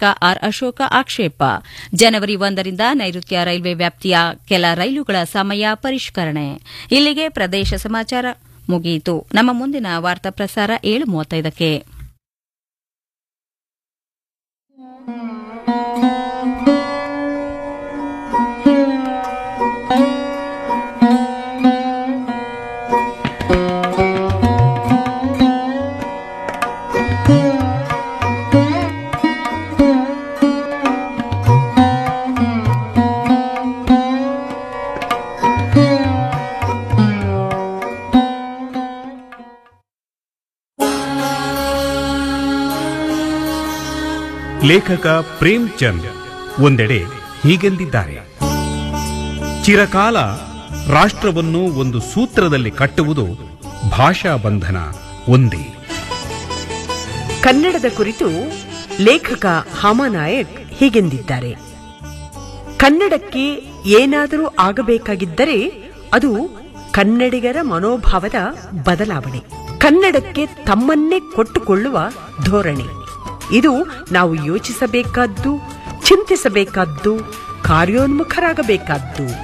ನಾಯಕ ಆರ್ ಅಶೋಕ ಆಕ್ಷೇಪ ಜನವರಿ ಒಂದರಿಂದ ನೈಋತ್ಯ ರೈಲ್ವೆ ವ್ಯಾಪ್ತಿಯ ಕೆಲ ರೈಲುಗಳ ಸಮಯ ಪರಿಷ್ಕರಣೆ ಇಲ್ಲಿಗೆ ಪ್ರದೇಶ ಸಮಾಚಾರ ಮುಗಿಯಿತು ನಮ್ಮ ಮುಂದಿನ ವಾರ್ತಾ ಪ್ರಸಾರ ಏಳು ಮೂವತ್ತೈದಕ್ಕೆ ಲೇಖಕ ಪ್ರೇಮ್ ಚಂದ್ ಒಂದೆಡೆ ಹೀಗೆಂದಿದ್ದಾರೆ ಚಿರಕಾಲ ರಾಷ್ಟ್ರವನ್ನು ಒಂದು ಸೂತ್ರದಲ್ಲಿ ಕಟ್ಟುವುದು ಭಾಷಾ ಬಂಧನ ಒಂದೇ ಕನ್ನಡದ ಕುರಿತು ಲೇಖಕ ಹಾಮಾನಾಯಕ್ ಹೀಗೆಂದಿದ್ದಾರೆ ಕನ್ನಡಕ್ಕೆ ಏನಾದರೂ ಆಗಬೇಕಾಗಿದ್ದರೆ ಅದು ಕನ್ನಡಿಗರ ಮನೋಭಾವದ ಬದಲಾವಣೆ ಕನ್ನಡಕ್ಕೆ ತಮ್ಮನ್ನೇ ಕೊಟ್ಟುಕೊಳ್ಳುವ ಧೋರಣೆ ಇದು ನಾವು ಯೋಚಿಸಬೇಕಾದ್ದು ಚಿಂತಿಸಬೇಕಾದ್ದು ಕಾರ್ಯೋನ್ಮುಖರಾಗಬೇಕಾದ್ದು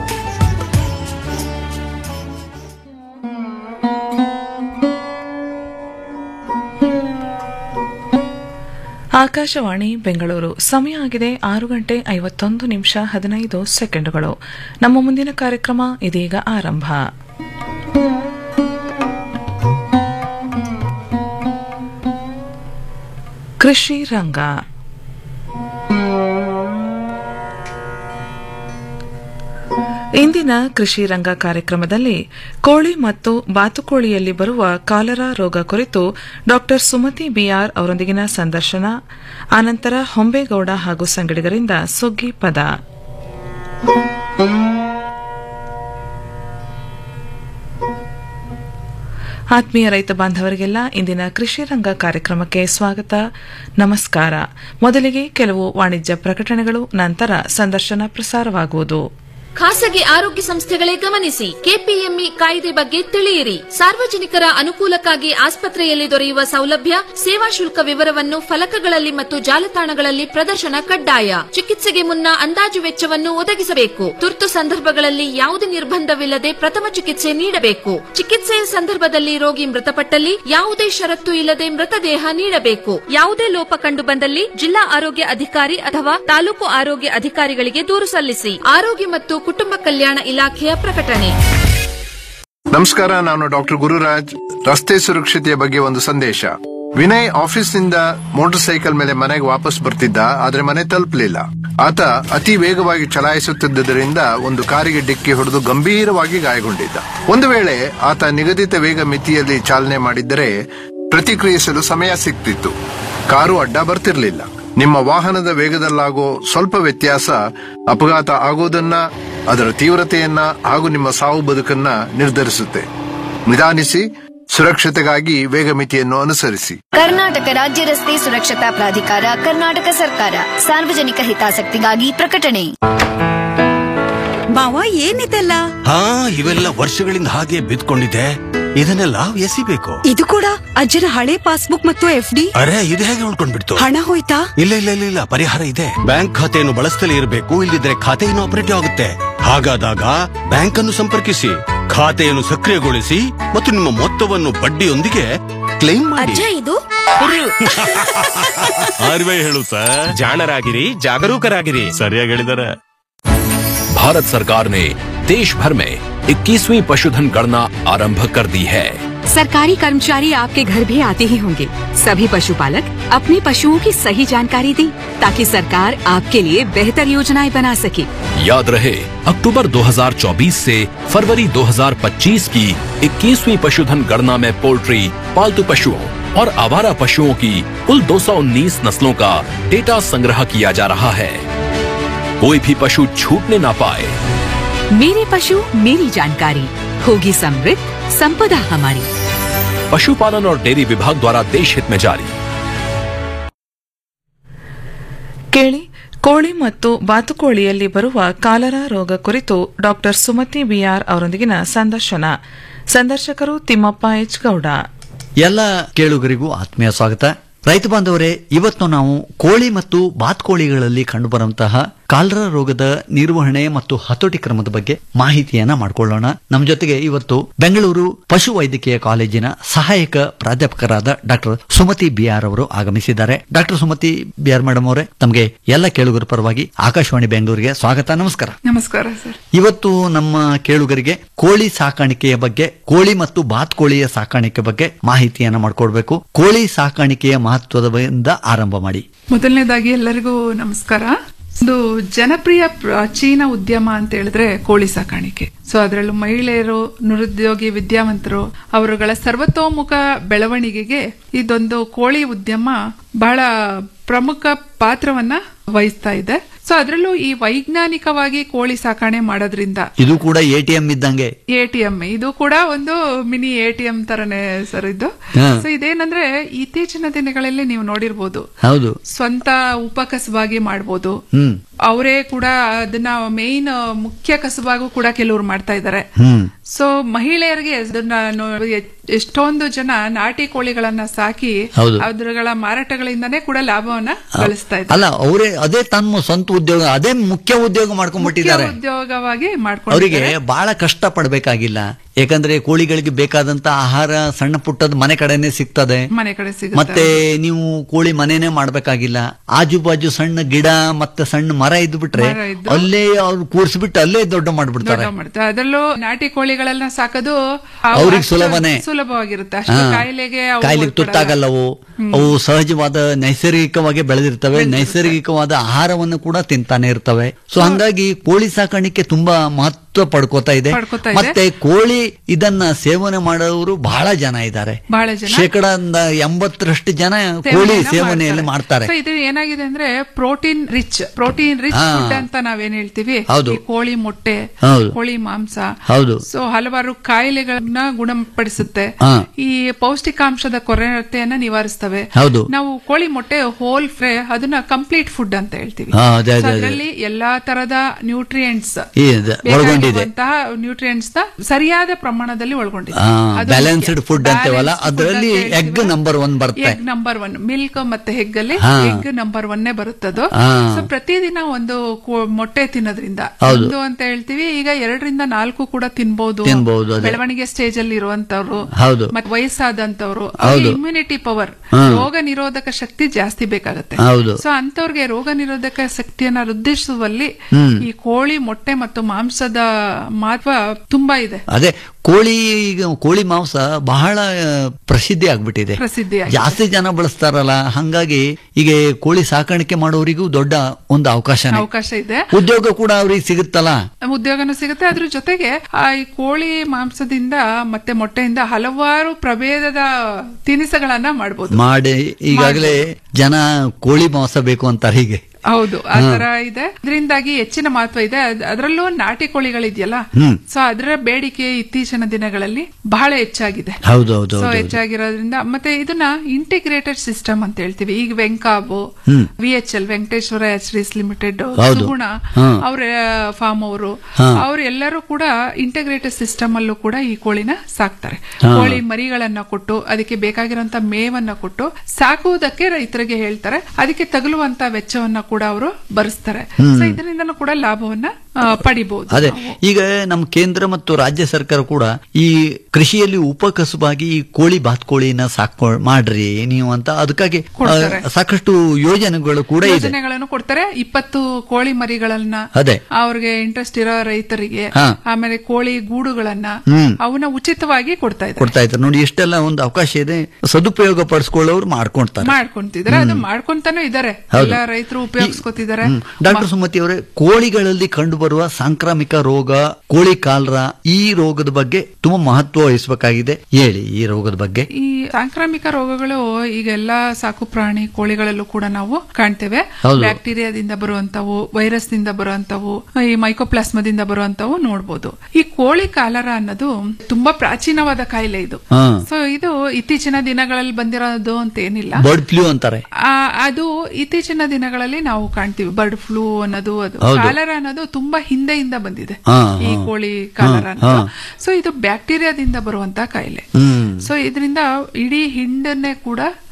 ಆಕಾಶವಾಣಿ ಬೆಂಗಳೂರು ಸಮಯ ಆಗಿದೆ ಆರು ಗಂಟೆ ಐವತ್ತೊಂದು ನಿಮಿಷ ಹದಿನೈದು ಸೆಕೆಂಡುಗಳು ನಮ್ಮ ಮುಂದಿನ ಕಾರ್ಯಕ್ರಮ ಇದೀಗ ಆರಂಭ ಕೃಷಿ ರಂಗ ಇಂದಿನ ಕೃಷಿ ರಂಗ ಕಾರ್ಯಕ್ರಮದಲ್ಲಿ ಕೋಳಿ ಮತ್ತು ಬಾತುಕೋಳಿಯಲ್ಲಿ ಬರುವ ಕಾಲರಾ ರೋಗ ಕುರಿತು ಡಾಕ್ಟರ್ ಸುಮತಿ ಬಿಆರ್ ಅವರೊಂದಿಗಿನ ಸಂದರ್ಶನ ಆನಂತರ ಹೊಂಬೇಗೌಡ ಹಾಗೂ ಸಂಗಡಿಗರಿಂದ ಸುಗ್ಗಿ ಪದ ಆತ್ಮೀಯ ರೈತ ಬಾಂಧವರಿಗೆಲ್ಲ ಇಂದಿನ ಕೃಷಿ ರಂಗ ಕಾರ್ಯಕ್ರಮಕ್ಕೆ ಸ್ವಾಗತ ನಮಸ್ಕಾರ ಮೊದಲಿಗೆ ಕೆಲವು ವಾಣಿಜ್ಯ ಪ್ರಕಟಣೆಗಳು ನಂತರ ಸಂದರ್ಶನ ಪ್ರಸಾರವಾಗುವುದು ಖಾಸಗಿ ಆರೋಗ್ಯ ಸಂಸ್ಥೆಗಳೇ ಗಮನಿಸಿ ಕೆಪಿಎಂಇ ಕಾಯ್ದೆ ಬಗ್ಗೆ ತಿಳಿಯಿರಿ ಸಾರ್ವಜನಿಕರ ಅನುಕೂಲಕ್ಕಾಗಿ ಆಸ್ಪತ್ರೆಯಲ್ಲಿ ದೊರೆಯುವ ಸೌಲಭ್ಯ ಸೇವಾ ಶುಲ್ಕ ವಿವರವನ್ನು ಫಲಕಗಳಲ್ಲಿ ಮತ್ತು ಜಾಲತಾಣಗಳಲ್ಲಿ ಪ್ರದರ್ಶನ ಕಡ್ಡಾಯ ಚಿಕಿತ್ಸೆಗೆ ಮುನ್ನ ಅಂದಾಜು ವೆಚ್ಚವನ್ನು ಒದಗಿಸಬೇಕು ತುರ್ತು ಸಂದರ್ಭಗಳಲ್ಲಿ ಯಾವುದೇ ನಿರ್ಬಂಧವಿಲ್ಲದೆ ಪ್ರಥಮ ಚಿಕಿತ್ಸೆ ನೀಡಬೇಕು ಚಿಕಿತ್ಸೆಯ ಸಂದರ್ಭದಲ್ಲಿ ರೋಗಿ ಮೃತಪಟ್ಟಲ್ಲಿ ಯಾವುದೇ ಷರತ್ತು ಇಲ್ಲದೆ ಮೃತದೇಹ ನೀಡಬೇಕು ಯಾವುದೇ ಲೋಪ ಕಂಡು ಬಂದಲ್ಲಿ ಜಿಲ್ಲಾ ಆರೋಗ್ಯ ಅಧಿಕಾರಿ ಅಥವಾ ತಾಲೂಕು ಆರೋಗ್ಯ ಅಧಿಕಾರಿಗಳಿಗೆ ದೂರು ಸಲ್ಲಿಸಿ ಆರೋಗ್ಯ ಮತ್ತು ಕುಟುಂಬ ಕಲ್ಯಾಣ ಇಲಾಖೆಯ ಪ್ರಕಟಣೆ ನಮಸ್ಕಾರ ನಾನು ಡಾಕ್ಟರ್ ಗುರುರಾಜ್ ರಸ್ತೆ ಸುರಕ್ಷತೆಯ ಬಗ್ಗೆ ಒಂದು ಸಂದೇಶ ವಿನಯ್ ಆಫೀಸ್ನಿಂದ ಮೋಟಾರ್ ಸೈಕಲ್ ಮೇಲೆ ಮನೆಗೆ ವಾಪಸ್ ಬರ್ತಿದ್ದ ಆದ್ರೆ ಮನೆ ತಲುಪಲಿಲ್ಲ ಆತ ಅತಿ ವೇಗವಾಗಿ ಚಲಾಯಿಸುತ್ತಿದ್ದರಿಂದ ಒಂದು ಕಾರಿಗೆ ಡಿಕ್ಕಿ ಹೊಡೆದು ಗಂಭೀರವಾಗಿ ಗಾಯಗೊಂಡಿದ್ದ ಒಂದು ವೇಳೆ ಆತ ನಿಗದಿತ ವೇಗ ಮಿತಿಯಲ್ಲಿ ಚಾಲನೆ ಮಾಡಿದ್ದರೆ ಪ್ರತಿಕ್ರಿಯಿಸಲು ಸಮಯ ಸಿಗ್ತಿತ್ತು ಕಾರು ಅಡ್ಡ ಬರ್ತಿರ್ಲಿಲ್ಲ ನಿಮ್ಮ ವಾಹನದ ವೇಗದಲ್ಲಾಗೋ ಸ್ವಲ್ಪ ವ್ಯತ್ಯಾಸ ಅಪಘಾತ ಆಗೋದನ್ನ ಅದರ ತೀವ್ರತೆಯನ್ನ ಹಾಗೂ ನಿಮ್ಮ ಸಾವು ಬದುಕನ್ನ ನಿರ್ಧರಿಸುತ್ತೆ ನಿಧಾನಿಸಿ ಸುರಕ್ಷತೆಗಾಗಿ ವೇಗ ಮಿತಿಯನ್ನು ಅನುಸರಿಸಿ ಕರ್ನಾಟಕ ರಾಜ್ಯ ರಸ್ತೆ ಸುರಕ್ಷತಾ ಪ್ರಾಧಿಕಾರ ಕರ್ನಾಟಕ ಸರ್ಕಾರ ಸಾರ್ವಜನಿಕ ಹಿತಾಸಕ್ತಿಗಾಗಿ ಪ್ರಕಟಣೆ ಮಾವ ಏನಿದೆಲ್ಲ ಹಾ ಇವೆಲ್ಲ ವರ್ಷಗಳಿಂದ ಹಾಗೆ ಬಿದ್ಕೊಂಡಿದೆ ಇದನ್ನೆಲ್ಲ ಎಸಿಬೇಕು ಇದು ಕೂಡ ಅಜ್ಜನ ಹಳೆ ಪಾಸ್ಬುಕ್ ಮತ್ತು ಎಫ್ ಡಿ ಅರೆ ಇದು ಹೇಗೆ ಉಳ್ಕೊಂಡ್ಬಿಡ್ತು ಹಣ ಹೋಯ್ತಾ ಇಲ್ಲ ಇಲ್ಲ ಇಲ್ಲ ಇಲ್ಲ ಪರಿಹಾರ ಇದೆ ಬ್ಯಾಂಕ್ ಖಾತೆಯನ್ನು ಬಳಸ್ತಲೇ ಇರಬೇಕು ಇಲ್ಲದಿದ್ರೆ ಖಾತೆ ಆಪರೇಟಿವ್ ಆಗುತ್ತೆ ಹಾಗಾದಾಗ ಬ್ಯಾಂಕ್ ಅನ್ನು ಸಂಪರ್ಕಿಸಿ ಖಾತೆಯನ್ನು ಸಕ್ರಿಯಗೊಳಿಸಿ ಮತ್ತು ನಿಮ್ಮ ಮೊತ್ತವನ್ನು ಬಡ್ಡಿಯೊಂದಿಗೆ ಕ್ಲೈಮ್ ಮಾಡಿ ಅಜ್ಜ ಇದು ಆರ್ವೇ ಹೇಳುತ್ತಾ ಜಾಣರಾಗಿರಿ ಜಾಗರೂಕರಾಗಿರಿ ಸರಿಯಾಗಿ ಹೇಳಿದಾರೆ भारत सरकार ने देश भर में 21वीं पशुधन गणना आरंभ कर दी है सरकारी कर्मचारी आपके घर भी आते ही होंगे सभी पशुपालक अपने पशुओं की सही जानकारी दें ताकि सरकार आपके लिए बेहतर योजनाएं बना सके याद रहे अक्टूबर 2024 से फरवरी 2025 की 21वीं पशुधन गणना में पोल्ट्री पालतू पशुओं और आवारा पशुओं की कुल 219 नस्लों का डेटा संग्रह किया जा रहा है कोई भी पशु छूटने ना पाए मेरे पशु मेरी जानकारी होगी समृद्ध संपदा हमारी पशुपालन और डेयरी विभाग द्वारा देश हित में जारी ಕೇಳಿ ಕೋಳಿ ಮತ್ತು ಬಾತುಕೋಳಿಯಲ್ಲಿ ಬರುವ ಕಾಲರಾ ರೋಗ ಕುರಿತು ಡಾಕ್ಟರ್ ಸುಮತಿ ಬಿಆರ್ ಅವರೊಂದಿಗಿನ ಸಂದರ್ಶನ ಸಂದರ್ಶಕರು ತಿಮ್ಮಪ್ಪ ಎಚ್ ಗೌಡ ಎಲ್ಲ ಕೇಳುಗರಿಗೂ ಆತ್ಮೀಯ ಸ್ವಾಗತ ರೈತ ಬಾಂಧವರೇ ಇವತ್ತು ನಾವು ಕೋಳಿ ಮತ್ತು ಬಾತ್ಕೋಳಿಗಳಲ್ಲಿ ಕಂಡುಬರುವಂತಹ ಕಾಲರ ರೋಗದ ನಿರ್ವಹಣೆ ಮತ್ತು ಹತೋಟಿ ಕ್ರಮದ ಬಗ್ಗೆ ಮಾಹಿತಿಯನ್ನ ಮಾಡಿಕೊಳ್ಳೋಣ ನಮ್ಮ ಜೊತೆಗೆ ಇವತ್ತು ಬೆಂಗಳೂರು ಪಶು ವೈದ್ಯಕೀಯ ಕಾಲೇಜಿನ ಸಹಾಯಕ ಪ್ರಾಧ್ಯಾಪಕರಾದ ಡಾಕ್ಟರ್ ಸುಮತಿ ಬಿಆರ್ ಅವರು ಆಗಮಿಸಿದ್ದಾರೆ ಡಾಕ್ಟರ್ ಸುಮತಿ ಬಿಆರ್ ಮೇಡಮ್ ಅವರೇ ತಮಗೆ ಎಲ್ಲ ಕೇಳುಗರ ಪರವಾಗಿ ಆಕಾಶವಾಣಿ ಬೆಂಗಳೂರಿಗೆ ಸ್ವಾಗತ ನಮಸ್ಕಾರ ನಮಸ್ಕಾರ ಸರ್ ಇವತ್ತು ನಮ್ಮ ಕೇಳುಗರಿಗೆ ಕೋಳಿ ಸಾಕಾಣಿಕೆಯ ಬಗ್ಗೆ ಕೋಳಿ ಮತ್ತು ಬಾತ್ಕೋಳಿಯ ಸಾಕಾಣಿಕೆ ಬಗ್ಗೆ ಮಾಹಿತಿಯನ್ನ ಮಾಡಿಕೊಡ್ಬೇಕು ಕೋಳಿ ಸಾಕಾಣಿಕೆಯ ಮಹತ್ವದಿಂದ ಆರಂಭ ಮಾಡಿ ಮೊದಲನೇದಾಗಿ ಎಲ್ಲರಿಗೂ ನಮಸ್ಕಾರ ಒಂದು ಜನಪ್ರಿಯ ಪ್ರಾಚೀನ ಉದ್ಯಮ ಅಂತ ಹೇಳಿದ್ರೆ ಕೋಳಿ ಸಾಕಾಣಿಕೆ ಸೊ ಅದರಲ್ಲೂ ಮಹಿಳೆಯರು ನಿರುದ್ಯೋಗಿ ವಿದ್ಯಾವಂತರು ಅವರುಗಳ ಸರ್ವತೋಮುಖ ಬೆಳವಣಿಗೆಗೆ ಇದೊಂದು ಕೋಳಿ ಉದ್ಯಮ ಬಹಳ ಪ್ರಮುಖ ಪಾತ್ರವನ್ನ ವಹಿಸ್ತಾ ಇದೆ ಸೊ ಅದರಲ್ಲೂ ಈ ವೈಜ್ಞಾನಿಕವಾಗಿ ಕೋಳಿ ಸಾಕಣೆ ಮಾಡೋದ್ರಿಂದ ಇದು ಕೂಡ ಎಟಿಎಂ ಇದ್ದಂಗೆ ಎಟಿಎಂ ಇದು ಕೂಡ ಒಂದು ಮಿನಿ ಎಟಿಎಂ ತರನೇ ಸರ್ ಇದು ಹಾ. ಸೊ ಇದೇನಂದ್ರೆ ಇತ್ತೀಚಿನ ದಿನಗಳಲ್ಲಿ ನೀವು ನೋಡಿರ್ಬೋದು ಹೌದು ಸ್ವಂತ ಉಪಕಸಬಾಗಿ ಮಾಡ್ಬೋದು ಹ್ಮ್ ಅವರೇ ಕೂಡ ಅದನ್ನ ಮೇನ್ ಮುಖ್ಯ ಕಸಬಾಗೂ ಕೂಡ ಕೆಲವರು ಮಾಡ್ತಾ ಇದ್ದಾರೆ ಹ್ಮ್ ಸೊ ಮಹಿಳೆಯರಿಗೆ ಅದನ್ನ ನೋ- ಎ- ಎಷ್ಟೊಂದು ಜನ ನಾಟಿ ಕೋಳಿಗಳನ್ನ ಸಾಕಿ ಹೌದು. ಅದ್ರಗಳ ಮಾರಾಟಗಳಿಂದಾನೇ ಕೂಡ ಲಾಭವನ್ನ ಗಳಿಸ್ತಾ ಇದ್ದಾರೆ ಅಲ್ಲ ಅವರೇ ಅದೇ ತಮ್ಮ ಸ್ವಂತ ಉದ್ಯೋಗ ಅದೇ ಮುಖ್ಯ ಉದ್ಯೋಗ ಮಾಡ್ಕೊಂಡ್ಬಿಟ್ಟಿದ್ದಾರೆ ಮುಖ್ಯ ಉದ್ಯೋಗವಾಗಿ ಅವರಿಗೆ ಮಾಡ್ಕೊಂಡಿದ್ದಾರೆ ಬಹಳ ಕಷ್ಟ ಪಡ್ಬೇಕಾಗಿಲ್ಲ ಯಾಕಂದ್ರೆ ಕೋಳಿಗಳಿಗೆ ಬೇಕಾದಂತ ಆಹಾರ ಸಣ್ಣ ಪುಟ್ಟದ ಮನೆ ಕಡೆನೆ ಸಿಗ್ತದೆ ಮನೆ ಕಡೆ ಸಿಗುತ್ತೆ ಮತ್ತೆ ನೀವು ಕೋಳಿ ಮನೆನೇ ಮಾಡ್ಬೇಕಾಗಿಲ್ಲ ಆಜು ಬಾಜು ಸಣ್ಣ ಗಿಡ ಮತ್ತೆ ಸಣ್ಣ ಮರ ಇದ್ದು ಬಿಟ್ರೆ ಮರ ಇದ್ದು. ಅಲ್ಲೇ ಅವ್ರು ಕೂರ್ಸ್ಬಿಟ್ಟು ಅಲ್ಲೇ ದೊಡ್ಡ ಮಾಡ್ಬಿಡ್ತಾರೆ ದೊಡ್ಡ ಮಾಡ್ತಾರೆ ಅದರಲ್ಲೂ ನಾಟಿ ಕೋಳಿಗಳನ್ನ ಸಾಕೋದು ಅವು ಅವ್ರಿಗೆ ಅಷ್ಟು ಸುಲಭನೇ. ಸುಲಭವಾಗಿರುತ್ತೆ ಅಷ್ಟು ಹಾ. ಕಾಯಿಲೆಗೆ ಅವು ಕಾಯಿಲೆಗೆ ಒಳಪಡಲ್ಲ. ತುತ್ತಾಗಲ್ಲ ಅವು ಅವು ಸಹಜವಾದ ನೈಸರ್ಗಿಕವಾಗಿ ಬೆಳೆದಿರ್ತವೆ ನೈಸರ್ಗಿಕವಾದ ಆಹಾರವನ್ನು ಕೂಡ ತಿಂತಾನೆ ಇರ್ತವೆ ಸೊ ಹಂಗಾಗಿ ಕೋಳಿ ಸಾಕಾಣಿಕೆ ತುಂಬಾ ಮಹತ್ವ ಪಡ್ಕೋತಾ ಇದೆ ಪಡ್ಕೋತಾ ಇದೆ. ಮತ್ತೆ ಕೋಳಿ ಇದನ್ನ ಸೇವನೆ ಮಾಡೋರು ಬಹಳ ಜನ ಇದ್ದಾರೆ ಬಹಳ ಜನ ಶೇಕಡ ಎಂಬತ್ತರಷ್ಟು ಜನ ಕೋಳಿ ಸೇವನೆಯನ್ನ ಸೇವನೆಯಲ್ಲಿ ಮಾಡ್ತಾರೆ So ಇದು ಏನಾಗಿದೆ ಅಂದ್ರೆ ಪ್ರೋಟೀನ್ ರಿಚ್ ಪ್ರೋಟೀನ್ ರಿಚ್ ಹಾ. ಫುಡ್ ಅಂತ ನಾವೇನ್ ಹೇಳ್ತೀವಿ ಹೌದು. ಈ ಕೋಳಿ ಮೊಟ್ಟೆ ಹೌದು. ಕೋಳಿ ಮಾಂಸ ಹೌದು. ಸೊ ಹಲವಾರು ಕಾಯಿಲೆಗಳನ್ನ ಗುಣಪಡಿಸುತ್ತೆ ಹಾ. ಈ ಪೌಷ್ಟಿಕಾಂಶದ ಕೊರತೆಯನ್ನ ನಿವಾರಿಸ್ತವೆ ಹೌದು. ನಾವು ಕೋಳಿ ಮೊಟ್ಟೆ ಹೋಲ್ ಫ್ರೈ ಅದನ್ನ ಕಂಪ್ಲೀಟ್ ಫುಡ್ ಅಂತ ಹೇಳ್ತೀವಿ ಹಾ, ಅದೇ, ಅದೇ, ಅದೇ. ಅದರಲ್ಲಿ ಎಲ್ಲಾ ತರದ ನ್ಯೂಟ್ರಿಯೆಂಟ್ಸ್ ಇದೆ, ಒಳಗೊಂಡಿದೆ. ನ್ಯೂಟ್ರಿಯೆಂಟ್ಸ್ ಸರಿಯಾದ ಪ್ರಮಾಣದಲ್ಲಿ ಒಳಗೊಂಡಿದೆ ಅದು ಬ್ಯಾಲೆನ್ಸ್ಡ್ ಮುಖ್ಯ. ಫುಡ್ ಅಂತೆವಲ್ಲ Balanced food ಅದರಲ್ಲಿ ಅಂತ ಎಗ್ ಹೇಳ್ತೀವಲ್ಲ. ನಂಬರ್ ಒನ್ ಬರುತ್ತೆ ಎಗ್ ನಂಬರ್ ಒನ್ ಮಿಲ್ಕ್ ಮತ್ತೆ ಹೆಗ್ ಅಲ್ಲಿ ಹಾ. ಎಗ್ ನಂಬರ್ ಒನ್ನೇ ಬರುತ್ತದು ಹಾ. ಸೊ ಪ್ರತಿದಿನ ಒಂದು ಕೋ- ಮೊಟ್ಟೆ ತಿನ್ನೋದ್ರಿಂದ ಹೌದು. ಒಂದು ಅಂತ ಹೇಳ್ತೀವಿ ಈಗ ಎರಡರಿಂದ ನಾಲ್ಕು ಕೂಡ ತಿನ್ಬಹುದು ತಿನ್ಬಹುದು, ಅದೇ. ಬೆಳವಣಿಗೆ ಸ್ಟೇಜ್ ಅಲ್ಲಿ ಇರುವಂತವ್ರು ಹೌದು. ಮತ್ತೆ ವಯಸ್ಸಾದಂತವ್ರು ಹೌದು. ಇಮ್ಯುನಿಟಿ ಪವರ್ ಹಾ. ರೋಗ ನಿರೋಧಕ ಶಕ್ತಿ ಜಾಸ್ತಿ ಬೇಕಾಗುತ್ತೆ ಹೌದು. ಸೊ ಅಂತವ್ರಿಗೆ ರೋಗ ನಿರೋಧಕ ಶಕ್ತಿಯನ್ನ ವೃದ್ಧಿಸುವಲ್ಲಿ ಹ್ಮ್. ಈ ಕೋಳಿ ಮೊಟ್ಟೆ ಮತ್ತು ಮಾಂಸದ ಮಹತ್ವ ತುಂಬಾ ಇದೆ ಅದೇ ಕೋಳಿ ಈಗ ಕೋಳಿ ಮಾಂಸ ಬಹಳ ಆ, ಪ್ರಸಿದ್ಧಿ ಆಗ್ಬಿಟ್ಟಿದೆ ಪ್ರಸಿದ್ಧಿ ಆಗಿದೆ. ಜಾಸ್ತಿ ಜನ ಬಳಸ್ತಾರಲ್ಲ ಹಂಗಾಗಿ ಈಗ ಕೋಳಿ ಸಾಕಾಣಿಕೆ ಮಾಡೋರಿಗೂ ದೊಡ್ಡ ಒಂದು ಅವಕಾಶ ಅವಕಾಶ ಇದೆ ಉದ್ಯೋಗ ಕೂಡ ಅವ್ರಿಗೆ ಸಿಗುತ್ತಲ್ಲ ಉದ್ಯೋಗನೂ ಸಿಗುತ್ತೆ ಅದ್ರ ಜೊತೆಗೆ ಆ ಈ ಕೋಳಿ ಮಾಂಸದಿಂದ ಮತ್ತೆ ಮೊಟ್ಟೆಯಿಂದ ಹಲವಾರು ಪ್ರಭೇದದ ತಿನಿಸುಗಳನ್ನ ಮಾಡಬಹುದು ಮಾಡಿ ಈಗಾಗಲೇ ಜನ ಕೋಳಿ ಮಾಂಸ ಬೇಕು ಅಂತಾರೆ ಹೀಗೆ ಹೌದು ಆ ಹಾ. ತರ ಇದೆ ಇದರಿಂದಾಗಿ ಹೆಚ್ಚಿನ ಮಹತ್ವ ಇದೆ ಅದ್- ಅದರಲ್ಲೂ ನಾಟಿ ಕೋಳಿಗಳಿದೆಯಲ್ಲ ಹ್ಮ್. ಸೊ ಅದರ ಬೇಡಿಕೆ ಇತ್ತೀಚಿನ ದಿನಗಳಲ್ಲಿ ಬಹಳ ಹೆಚ್ಚಾಗಿದೆ ಹೌದು ಹೌದು ಸೊ ಹೌದು ಹೌದು. ಹೆಚ್ಚಾಗಿರೋದ್ರಿಂದ ಮತ್ತೆ ಇದನ್ನ ಇಂಟಿಗ್ರೇಟೆಡ್ ಸಿಸ್ಟಮ್ ಅಂತ ಹೇಳ್ತೀವಿ ಈಗ ವೆಂಕಾಬು ಹ್ಮ್. V H L Venkateshwara H limited ಹೌದು. ಸುಗುಣ ಹಾ. ಅವರ ಫಾರ್ಮ್ ಅವರು ಹಾ. ಅವರೆಲ್ಲರೂ ಕೂಡ ಇಂಟಿಗ್ರೇಟೆಡ್ ಸಿಸ್ಟಮ್ ಅಲ್ಲೂ ಕೂಡ ಈ ಕೋಳಿನ ಸಾಕ್ತಾರೆ ಹಾ. ಕೋಳಿ ಮರಿಗಳನ್ನ ಕೊಟ್ಟು ಅದಕ್ಕೆ ಬೇಕಾಗಿರುವಂತ ಮೇವನ್ನ ಕೊಟ್ಟು ಸಾಕುವುದಕ್ಕೆ ರೈತರಿಗೆ ಹೇಳ್ತಾರೆ ಅದಕ್ಕೆ ತಗುಲುವಂತ ವೆಚ್ಚವನ್ನ ಕೂಡ ಅವರು ಭರಿಸ್ತಾರೆ ಹ್ಮ್. ಸೊ ಇದರಿಂದನೂ ಕೂಡ ಲಾಭವನ್ನ ಆ, ಪಡಿಬಹುದು ಅದೇ ಈಗ ನಮ್ಮ ಕೇಂದ್ರ ಮತ್ತು ರಾಜ್ಯ ಸರ್ಕಾರ ಕೂಡ ಈ ಕೃಷಿಯಲ್ಲಿ ಉಪಕಸುಬಾಗಿ ಈ ಕೋಳಿ ಬಾತ್ಕೋಳಿನ ಸಾಕೋ ಮಾಡ್ರಿ ನೀವು ಅಂತ ಅದಕ್ಕಾಗಿ ಆ, ಕೊಡ್ತಾರೆ. ಸಾಕಷ್ಟು ಯೋಜನೆಗಳು ಕೂಡ ಇದೆ ಯೋಜನೆಗಳನ್ನು ಕೊಡ್ತಾರೆ ಇಪ್ಪತ್ತು ಕೋಳಿ ಮರಿಗಳನ್ನ ಅದೇ ಅವ್ರಿಗೆ ಇಂಟ್ರೆಸ್ಟ್ ಇರೋ ರೈತರಿಗೆ ಹಾ. ಆಮೇಲೆ ಕೋಳಿ ಗೂಡುಗಳನ್ನ ಹ್ಮ್. ಅವನ್ನ ಉಚಿತವಾಗಿ ಕೊಡ್ತಾ ಇದ್ದಾರೆ ಕೊಡ್ತಾ ಇದ್ದಾರೆ ನೋಡಿ ಎಷ್ಟೆಲ್ಲ ಒಂದು ಅವಕಾಶ ಇದೆ ಸದುಪಯೋಗ ಪಡಿಸ್ಕೊಳ್ಳೋರು ಮಾಡ್ಕೊಂತಾರೆ ಮಾಡ್ಕೊಂತಿದ್ದಾರೆ ಅದು ಮಾಡ್ಕೊಂತಾನೂ ಇದ್ದಾರೆ ಹೌದು. ಎಲ್ಲ ರೈತರು ಉಪಯೋಗಿಸ್ಕೊತಿದ್ದಾರೆ ಡಾಕ್ಟರ್ ಸುಮತಿ ಅವರೇ ಕೋಳಿಗಳಲ್ಲಿ ಕಂಡುಬರುವ ಸಾಂಕ್ರಾಮಿಕ ರೋಗ ಕೋಳಿ ಕಾಲ್ರ ಈ ರೋಗದ ಬಗ್ಗೆ ತುಂಬಾ ಮಹತ್ವ ವಹಿಸಬೇಕಾಗಿದೆ ಹೇಳಿ ಈ ರೋಗದ ಬಗ್ಗೆ ಈ ಸಾಂಕ್ರಾಮಿಕ ರೋಗಗಳು ಈಗ ಎಲ್ಲಾ ಸಾಕು ಪ್ರಾಣಿ ಕೋಳಿಗಳಲ್ಲೂ ಕೂಡ ನಾವು ಕಾಣ್ತೇವೆ ಹೌದು. ಬ್ಯಾಕ್ಟೀರಿಯಾದಿಂದ ಬರುವಂತವು ವೈರಸ್ ದಿಂದ ಬರುವಂತವು ಈ ಮೈಕೋಪ್ಲಾಸ್ಮದಿಂದ ಬರುವಂತವು ನೋಡಬಹುದು ಈ ಕೋಳಿ ಕಾಲರ ಅನ್ನೋದು ತುಂಬಾ ಪ್ರಾಚೀನವಾದ ಕಾಯಿಲೆ ಇದು ಹಾ. ಸೊ ಇದು ಇತ್ತೀಚಿನ ದಿನಗಳಲ್ಲಿ ಬಂದಿರೋದು ಅಂತ ಏನಿಲ್ಲ ಬರ್ಡ್ ಫ್ಲೂ ಅಂತಾರೆ ಆ, ಅದು ಇತ್ತೀಚಿನ ದಿನಗಳಲ್ಲಿ ನಾವು ಕಾಣ್ತೀವಿ ಬರ್ಡ್ ಫ್ಲೂ ಅನ್ನೋದು ಅದು ಹೌದು. ಕಾಲರ ಅನ್ನೋದು ತುಂಬಾ ಹಿಂದೆಯಿಂದ ಬಂದಿದೆ ಹಾ, ಈ ಹಾ. ಕೋಳಿ ಕಾಲರ ಹಾ, ಅನ್ನೋದು ಹಾ. ಸೊ ಇದು ಬ್ಯಾಕ್ಟೀರಿಯಾದಿಂದ ಬರುವಂತ ಕಾಯಿಲೆ ಹ್ಮ್ ಸೊ ಇದರಿಂದ ಇಡೀ ಹಿಂಡನ್ನೇ ಕೂಡ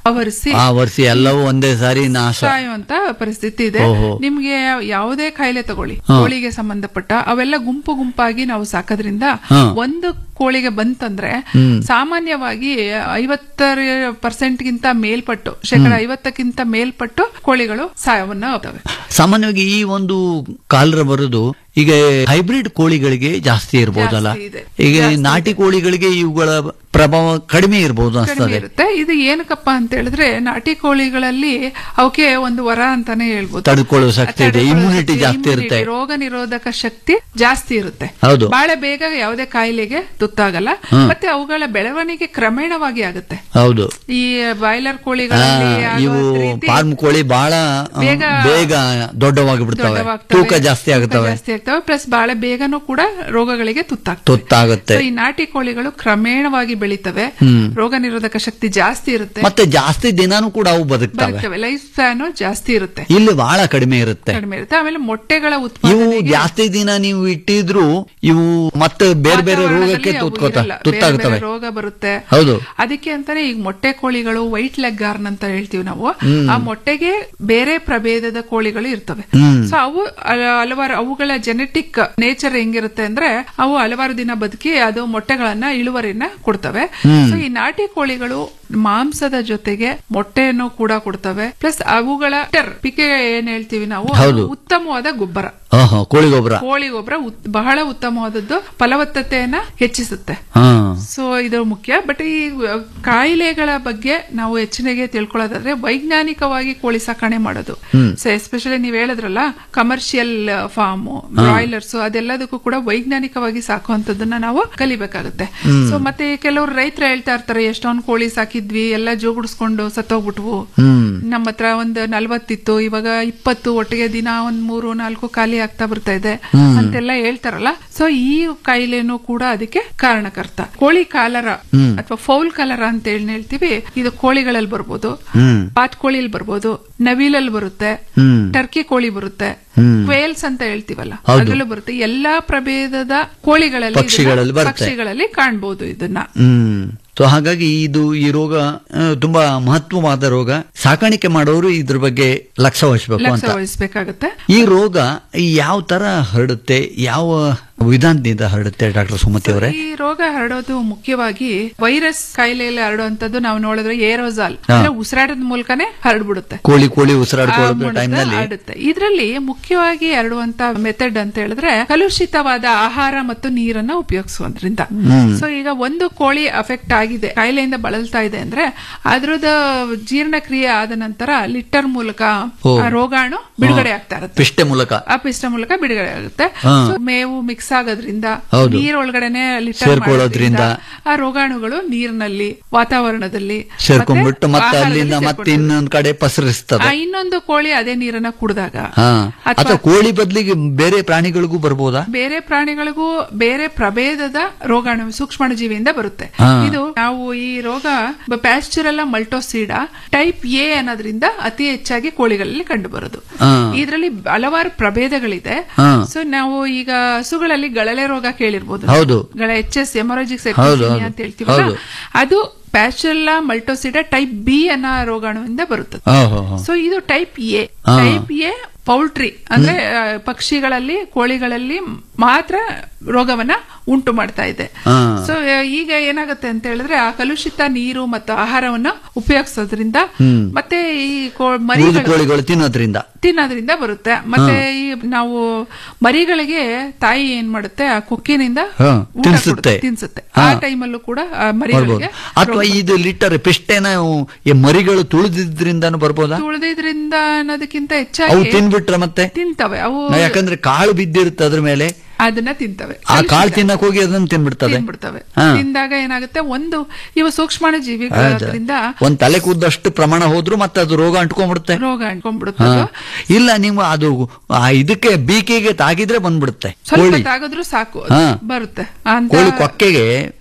ಆವರಿಸಿ ಆ ವರ್ಷ ಎಲ್ಲವೂ ಒಂದೇ ಸಾರಿ ನಾಶ ಸಾಯುವಂತ ಪರಿಸ್ಥಿತಿ ಇದೆ ಓಹೋ. ನಿಮ್ಗೆ ಯಾವುದೇ ಕಾಯಿಲೆ ತಗೊಳ್ಳಿ ಹಾ. ಕೋಳಿಗೆ ಸಂಬಂಧಪಟ್ಟ ಅವೆಲ್ಲ ಗುಂಪು ಗುಂಪಾಗಿ ನಾವು ಸಾಕೋದ್ರಿಂದ ಹಾ. ಒಂದು ಕೋಳಿಗೆ ಬಂತಂದ್ರೆ ಹ್ಮ್. ಸಾಮಾನ್ಯವಾಗಿ ಐವತ್ತರ ಪರ್ಸೆಂಟ್ ಗಿಂತ ಮೇಲ್ಪಟ್ಟು ಶೇಕಡ ಐವತ್ತಕ್ಕಿಂತ ಮೇಲ್ಪಟ್ಟು ಕೋಳಿಗಳು ಸಾಯವನ್ನ ಹೋಗ್ತವೆ ಸಾಮಾನ್ಯವಾಗಿ ಈ ಒಂದು ಕಾಲರ ಬರೋದು ಈಗ ಹೈಬ್ರಿಡ್ ಕೋಳಿಗಳಿಗೆ ಜಾಸ್ತಿ ಇರ್ಬೋದಲ್ಲ ಜಾಸ್ತಿ ಇದೆ. ಈಗ ನಾಟಿ ಕೋಳಿಗಳಿಗೆ ಇವುಗಳ ಪ್ರಭಾವ ಕಡಿಮೆ ಇರ್ಬೋದು ಕಡಿಮೆ ಅನ್ಸ್ತದೆ ಇರುತ್ತೆ ಇದು ಏನಕ್ಕಪ್ಪ ಅಂತ ಹೇಳಿದ್ರೆ ನಾಟಿ ಕೋಳಿಗಳಲ್ಲಿ ಅವಕ್ಕೆ ಒಂದು ವರ ಅಂತಾನೆ ಹೇಳ್ಬೋದು ತಡ್ಕೊಳ್ಳೋ ಶಕ್ತಿ ಇದೆ ತಡ್ಕೊಳ್ಳೋ ಇಮ್ಯುನಿಟಿ ಶಕ್ತಿ, ಜಾಸ್ತಿ immunity, ಇರುತ್ತೆ ರೋಗ ನಿರೋಧಕ ಶಕ್ತಿ ಜಾಸ್ತಿ ಇರುತ್ತೆ ಹೌದು. ಬಹಳ ಬೇಗ ಯಾವುದೇ ಕಾಯಿಲೆಗೆ ತುತ್ತಾಗಲ್ಲ ಹ್ಮ್. ಮತ್ತೆ ಅವುಗಳ ಬೆಳವಣಿಗೆ ಕ್ರಮೇಣವಾಗಿ ಆಗುತ್ತೆ ಹೌದು ಈ ಬಾಯ್ಲರ್ ಆ, ಕೋಳಿಗಳಲ್ಲಿ ಇವು ಆಗುವ ರೀತಿ ಫಾರ್ಮ್ ಕೋಳಿ ಬಹಳ ಆ, ಬೇಗ- ಬೇಗ ದೊಡ್ಡವಾಗಿ ಬಿಡ್ತವೆ ದೊಡ್ಡವಾಗ್ತವೆ, ತೂಕ ಜಾಸ್ತಿ ತೂಕ ಆಗುತ್ತವೆ ಜಾಸ್ತಿ ಆಗ್ತವೆ ಪ್ಲಸ್ ಬಹಳ ಬೇಗನೂ ಕೂಡ ರೋಗಗಳಿಗೆ ತುತ್ತಾಗ್ತವೆ ತುತ್ತಾಗುತ್ತೆ So, ಈ ನಾಟಿ ಕೋಳಿಗಳು ಕ್ರಮೇಣವಾಗಿ ಬೆಳಿತವೆ ಹ್ಮ್. ರೋಗ ನಿರೋಧಕ ಶಕ್ತಿ ಜಾಸ್ತಿ ಇರುತ್ತೆ ಮತ್ತೆ ಜಾಸ್ತಿ ದಿನಾನೂ ಕೂಡ ಅವು ಬದುಕ್ತವೆ ಬರುತ್ತವೆ ಲೈಫ್ ಸ್ಪ್ಯಾನ್ ಜಾಸ್ತಿ ಇರುತ್ತೆ ಇಲ್ಲಿ ಬಹಳ ಕಡಿಮೆ ಇರುತ್ತೆ ಕಡಿಮೆ ಇರುತ್ತೆ ಆಮೇಲೆ ಮೊಟ್ಟೆಗಳ ಇವು ಉತ್ಪಾದನೆಗೆ ಜಾಸ್ತಿ ದಿನ ನೀವು ಇಟ್ಟಿದ್ರು ಇವು ಮತ್ತೆ ಬೇರೆ ಬೇರೆ ರೋಗಕ್ಕೆ ವಾತಾವರಣದಲ್ಲಿ ಅವು ತುತ್ಕೋತ ಇರಲ್ಲ. ಬೇರೆ ತುತ್ತಾಗುತ್ತವೆ ಬೇರೆ ರೋಗ ಬರುತ್ತೆ ಹೌದು ಅದಕ್ಕೆ ಅಂತಾನೆ ಈಗ ಮೊಟ್ಟೆ ಕೋಳಿಗಳು ವೈಟ್ ಲೆಗ್ ಗಾರ್ನ್ ಅಂತ ಹೇಳ್ತೀವಿ ನಾವು ಹ್ಮ್. ಆ ಮೊಟ್ಟೆಗೆ ಬೇರೆ ಪ್ರಭೇದದ ಕೋಳಿಗಳು ಇರ್ತವೆ ಹ್ಮ್. ಸೊ ಅವು ಹಲ- ಹಲವಾರು ಅವುಗಳ ಜೆನೆಟಿಕ್ ನೇಚರ್ ಹೆಂಗಿರುತ್ತೆ ಅಂದ್ರೆ ಅವು ಹಲವಾರು ದಿನ ಬದುಕಿ ಅದು ಮೊಟ್ಟೆಗಳನ್ನ ಇಳುವರಿನ ಕೊಡ್ತವೆ ಹ್ಮ್. ಸೊ ಈ ನಾಟಿ ಕೋಳಿಗಳು ಮಾಂಸದ ಜೊತೆಗೆ ಮೊಟ್ಟೆಯನ್ನು ಕೂಡ ಕೊಡ್ತವೆ ಪ್ಲಸ್ ಅವುಗಳ ಪಿಕೆ ಏನ್ ಹೇಳ್ತೀವಿ ನಾವು ಅದು ಹೌದು. ಉತ್ತಮವಾದ ಗೊಬ್ಬರ ಆಹಾ, ಕೋಳಿ ಗೊಬ್ಬರ ಕೋಳಿ ಗೊಬ್ಬರ ಉತ್- ಬಹಳ ಉತ್ತಮವಾದದ್ದು ಫಲವತ್ತತೆಯನ್ನ ಹೆಚ್ಚಿಸುತ್ತೆ ಹಾ ಸೊ ಇದು ಮುಖ್ಯ ಬಟ್ ಈ ಕಾಯಿಲೆಗಳ ಬಗ್ಗೆ ನಾವು ಹೆಚ್ಚಿನಗೆ ತಿಳ್ಕೊಳ್ಳೋದಾದ್ರೆ ವೈಜ್ಞಾನಿಕವಾಗಿ ಕೋಳಿ ಸಾಕಣೆ ಮಾಡೋದು ಹ್ಮ್. ಸೊ ಎಸ್ಪೆಷಲಿ ನೀವ್ ಹೇಳಿದ್ರಲ್ಲ ಕಮರ್ಷಿಯಲ್ ಫಾರ್ಮ್ ಬ್ರಾಯ್ಲರ್ಸ್ ಅದೆಲ್ಲದಕ್ಕೂ ಕೂಡ ವೈಜ್ಞಾನಿಕವಾಗಿ ಸಾಕುವಂತದನ್ನ ನಾವು ಕಲಿಬೇಕಾಗುತ್ತೆ ಹ್ಮ್. ಸೊ ಮತ್ತೆ ಕೆಲವರು ರೈತರು ಹೇಳ್ತಾ ಇರ್ತಾರೆ ಎಷ್ಟೊಂದು ಕೋಳಿ ಸಾಕಿದ್ವಿ ಎಲ್ಲ ಜೋಗುಡಿಸ್ಕೊಂಡು ಸತ್ತೋಗ್ಬಿಟ್ವು ಹ್ಮ್ ನಮ್ಮ ಹತ್ರ ಒಂದು ನಲ್ವತ್ತಿತ್ತು ಇವಾಗ ಇಪ್ಪತ್ತು ಒಟ್ಟಿಗೆ ದಿನ ಒಂದ್ ಮೂರು ನಾಲ್ಕು ಖಾಲಿ ಆಗ್ತಾ ಬರ್ತಾ ಇದೆ ಹ್ಮ್. ಅಂತೆಲ್ಲ ಹೇಳ್ತಾರಲ್ಲ ಸೊ ಈ ಕಾಯಿಲೆನೂ ಕೂಡ ಅದಕ್ಕೆ ಕಾರಣಕರ್ತ ಕೋಳಿ ಕಾಲರ ಹ್ಮ್. ಅಥವಾ ಫೌಲ್ ಕಲರ ಅಂತ ಹೇಳಿ ಹೇಳ್ತೀವಿ ಇದು ಕೋಳಿಗಳಲ್ಲಿ ಬರ್ಬೋದು ಹ್ಮ್ ಬಾತ್ಕೋಳಿಲಿ ಬರ್ಬೋದು ನವಿಲಲ್ಲಿ ಬರುತ್ತೆ ಹ್ಮ್ ಟರ್ಕಿ ಕೋಳಿ ಬರುತ್ತೆ ಹ್ಮ್. ಕ್ವೇಲ್ಸ್ ಅಂತ ಹೇಳ್ತೀವಲ್ಲ ಹೌದು. ಅದ್ರಲ್ಲೂ ಬರುತ್ತೆ ಎಲ್ಲಾ ಪ್ರಭೇದದ ಕೋಳಿಗಳಲ್ಲಿ ಇದನ್ನ- ಪಕ್ಷಿಗಳಲ್ಲಿ ಬರುತ್ತೆ. ಪಕ್ಷಿಗಳಲ್ಲಿ ಕಾಣ್ಬೋದು ಇದನ್ನ ಹ್ಮ್ ಸೊ ಹಾಗಾಗಿ ಇದು ಈ ರೋಗ ಆ, ತುಂಬಾ ಮಹತ್ವವಾದ ರೋಗ ಸಾಕಾಣಿಕೆ ಮಾಡೋರು ಇದ್ರ ಬಗ್ಗೆ ಲಕ್ಷ್ಯ ವಹಿಸಬೇಕು ಲಕ್ಷ ಅಂತ ವಹಿಸ್ಬೇಕಾಗತ್ತೆ ಈ ರೋಗ ಯಾವ ತರ ಹರಡುತ್ತೆ ಯಾವ ವಿಧಾನದಿಂದ ಹರಡುತ್ತೆ ಡಾಕ್ಟರ್ ಸುಮತಿ ಅವರೇ ಈ ರೋಗ ಹರಡೋದು ಮುಖ್ಯವಾಗಿ ವೈರಸ್ ಕಾಯಿಲೆಯಲ್ಲಿ ಹರಡುವಂತದ್ದು ನಾವು ನೋಡಿದ್ರೆ ಏರೋಸಾಲ್ ಹಾ. ಅಂದ್ರೆ ಉಸಿರಾಟದ ಮೂಲಕನೇ ಹರಡ್ಬಿಡುತ್ತೆ ಕೋಳಿ ಕೋಳಿ ಉಸಿರಾಡ್ಕೊಳ್ಳೋ ಆ ಮೂಲಕ ಟೈಮ್ ನಲ್ಲಿ ಹರಡುತ್ತೆ ಇದರಲ್ಲಿ ಮುಖ್ಯವಾಗಿ ಹರಡುವಂತ ಮೆಥಡ್ ಅಂತ ಹೇಳಿದ್ರೆ ಕಲುಷಿತವಾದ ಆಹಾರ ಮತ್ತು ನೀರನ್ನ ಉಪಯೋಗಿಸುವುದರಿಂದ ಹ್ಮ್. ಸೊ ಈಗ ಒಂದು ಕೋಳಿ ಅಫೆಕ್ಟ್ ಆಗಿದೆ ಕಾಯಿಲೆಯಿಂದ ಬಳಲ್ತಾ ಇದೆ ಅಂದ್ರೆ ಅದ್ರದ ಜೀರ್ಣಕ್ರಿಯೆ ಆದ ನಂತರ ಲಿಟ್ಟರ್ ಮೂಲಕ ಓ. ಆ ರೋಗಾಣು ಬಿಡುಗಡೆ ಆಗ್ತಾ ಇರುತ್ತೆ ಪಿಷ್ಟೆ ಮೂಲಕ ಆ ಪಿಷ್ಟ ಮೂಲಕ ಬಿಡುಗಡೆ ಆಗುತ್ತೆ ಹಾ. So, ಮೇವು ಮಿಕ್ಸ್ ಆಗೋದ್ರಿಂದ ಹೌದು. ನೀರೊಳಗಡೆನೆ ಲಿಟರ್ ಸೇರ್ಕೊಳ್ಳೋದ್ರಿಂದ ಮಾಡೋದ್ರಿಂದ ಆ ರೋಗಾಣುಗಳು ನೀರಿನಲ್ಲಿ ವಾತಾವರಣದಲ್ಲಿ ಸೇರ್ಕೊಂಡ್ಬಿಟ್ಟು ಮತ್ತೆ ಆಹಾರದಲ್ಲಿ ಅಲ್ಲಿಂದ ಮತ್ತೆ ಸೇರ್ಕೊಂಡಿರುತ್ತೆ. ಇನ್ನೊಂದ್ ಕಡೆ ಪಸರಿಸ್ತದೆ ಆ ಇನ್ನೊಂದು ಕೋಳಿ ಅದೇ ನೀರನ್ನ ಕುಡಿದಾಗ ಹಾ ಅಥವಾ ಅಥವಾ ಕೋಳಿ ಬದಲಿಗೆ ಬೇರೆ ಪ್ರಾಣಿಗಳಿಗೂ ಬರ್ಬೋದಾ ಬೇರೆ ಪ್ರಾಣಿಗಳಿಗೂ ಬೇರೆ ಪ್ರಭೇದದ ರೋಗಾಣು ಸೂಕ್ಷ್ಮಾಣುಜೀವಿಯಿಂದ ಬರುತ್ತೆ ಹಾ. ಇದು ನಾವು ಈ ರೋಗ ಪ್ಯಾಸ್ಚುರಲ್ಲ ಮಲ್ಟೋಸೀಡ ಟೈಪ್ ಎ ಅನ್ನೋದ್ರಿಂದ ಅತಿ ಹೆಚ್ಚಾಗಿ ಕೋಳಿಗಳಲ್ಲಿ ಕಂಡು ಬರೋದು ಹಾ. ಇದರಲ್ಲಿ ಹಲವಾರು ಪ್ರಭೇದಗಳಿದೆ ಹಾ. ಸೊ ನಾವು ಈಗ ಹಸುಗಳಲ್ಲಿ ಗಳಲೆ ರೋಗ ಕೇಳಿರ್ಬೋದು ಹೌದು. ಗಳ ಎಚ್ ಎಸ್ ಎಮರೋಜಿಕ್ ಹೌದು, ಹೌದು. ಅಂತ ಹೇಳ್ತೀವಲ್ಲ ಹೌದು. ಅದು ಪ್ಯಾಸ್ಚುರಲ್ಲ ಮಲ್ಟೋಸಿಡ ಟೈಪ್ ಬಿ ಅನ್ನೋ ರೋಗಾಣುವಿಂದ ಬರುತ್ತದೆ ಓಹೋ ಹೋ. ಸೊ ಇದು ಟೈಪ್ ಎ ಹಾ. ಟೈಪ್ ಎ ಪೌಲ್ಟ್ರಿ ಅಂದ್ರೆ ಆ, ಪಕ್ಷಿಗಳಲ್ಲಿ ಕೋಳಿಗಳಲ್ಲಿ ಮಾತ್ರ ರೋಗವನ್ನ ಉಂಟು ಮಾಡ್ತಾ ಇದೆ ಹಾ. ಸೊ ಈಗ ಏನಾಗುತ್ತೆ ಅಂತ ಹೇಳಿದ್ರೆ ಆ ಕಲುಷಿತ ನೀರು ಮತ್ತು ಆಹಾರವನ್ನ ಉಪಯೋಗಿಸೋದ್ರಿಂದ ಹ್ಮ್. ಮತ್ತೆ ಈ ಕೋ- ಉಳಿದ ಮರಿಗಳು ಕೋಳಿಗಳು ತಿನ್ನೋದ್ರಿಂದ ತಿನ್ನೋದ್ರಿಂದ ಬರುತ್ತೆ ಮತ್ತೆ ಈ ನಾವು ಮರಿಗಳಿಗೆ ತಾಯಿ ಏನ್ ಮಾಡುತ್ತೆ ಆ ಕೊಕ್ಕಿನಿಂದ ಹಾ, ಊಟ ತಿನ್ಸುತ್ತೆ. ಕೊಡುತ್ತೆ, ತಿನ್ಸುತ್ತೆ ಆ ಹಾ. ಟೈಮಲ್ಲೂ ಕೂಡ ಆ ಬರ್ಬೋದು ಮರಿಗಳಿಗೆ ಅಥವಾ ಇದು ಲಿಟರ್ ಪಿಷ್ಟೆನ ಈ ಮರಿಗಳು ತುಳಿದಿದ್ರಿಂದಾನು ಬರ್ಬೋದಾ ತುಳಿದಿದ್ರಿಂದ ಅನ್ನೋದಕ್ಕಿಂತ ಅವು ಹೆಚ್ಚಾಗಿ ತಿನ್ಬಿಟ್ರೆ ಮತ್ತೆ ತಿಂತವೆ ಅವು ಯಾಕಂದ್ರೆ ಕಾಳು ಬಿದ್ದಿರುತ್ತೆ ಅದ್ರ ಮೇಲೆ ಅದನ್ನ ತಿಂತವೆ ಆ ಕಾಳು ತಿನ್ನಕ್ ಹೋಗಿ ಅದನ್ನ ತಿನ್ಬಿಡ್ತದೆ ತಿನ್ಬಿಡ್ತವೆ ಹಾ. ತಿಂದಾಗ ಏನಾಗುತ್ತೆ ಒಂದು ಇವು ಸೂಕ್ಷ್ಮಾಣು ಹೌದು. ಜೀವಿಗಳಾದ್ರಿಂದ ಒಂದ್ ತಲೆ ಕೂದಷ್ಟು ಪ್ರಮಾಣ ಹೋದ್ರು ಮತ್ತೆ ಅದು ರೋಗ ಅಂಟ್ಕೊಂಡ್ಬಿಡುತ್ತೆ ರೋಗ ಅಂಟ್ಕೊಂಡ್ಬಿಡುತ್ತೆ ಹಾ. ಅದು. ಇಲ್ಲ ನೀವು ಅದು ಆ ಇದಕ್ಕೆ ಬೀಕಿಗೆ ತಾಗಿದ್ರೆ ಬಂದ್ಬಿಡುತ್ತೆ ಸ್ವಲ್ಪ ಕೋಳಿ ತಾಗಿದ್ರು ಸಾಕು ಅದು ಹಾ. ಬರುತ್ತೆ ಅಂತ ಕೋಳಿ ಕೊಕ್ಕೆಗೆ ಹಾ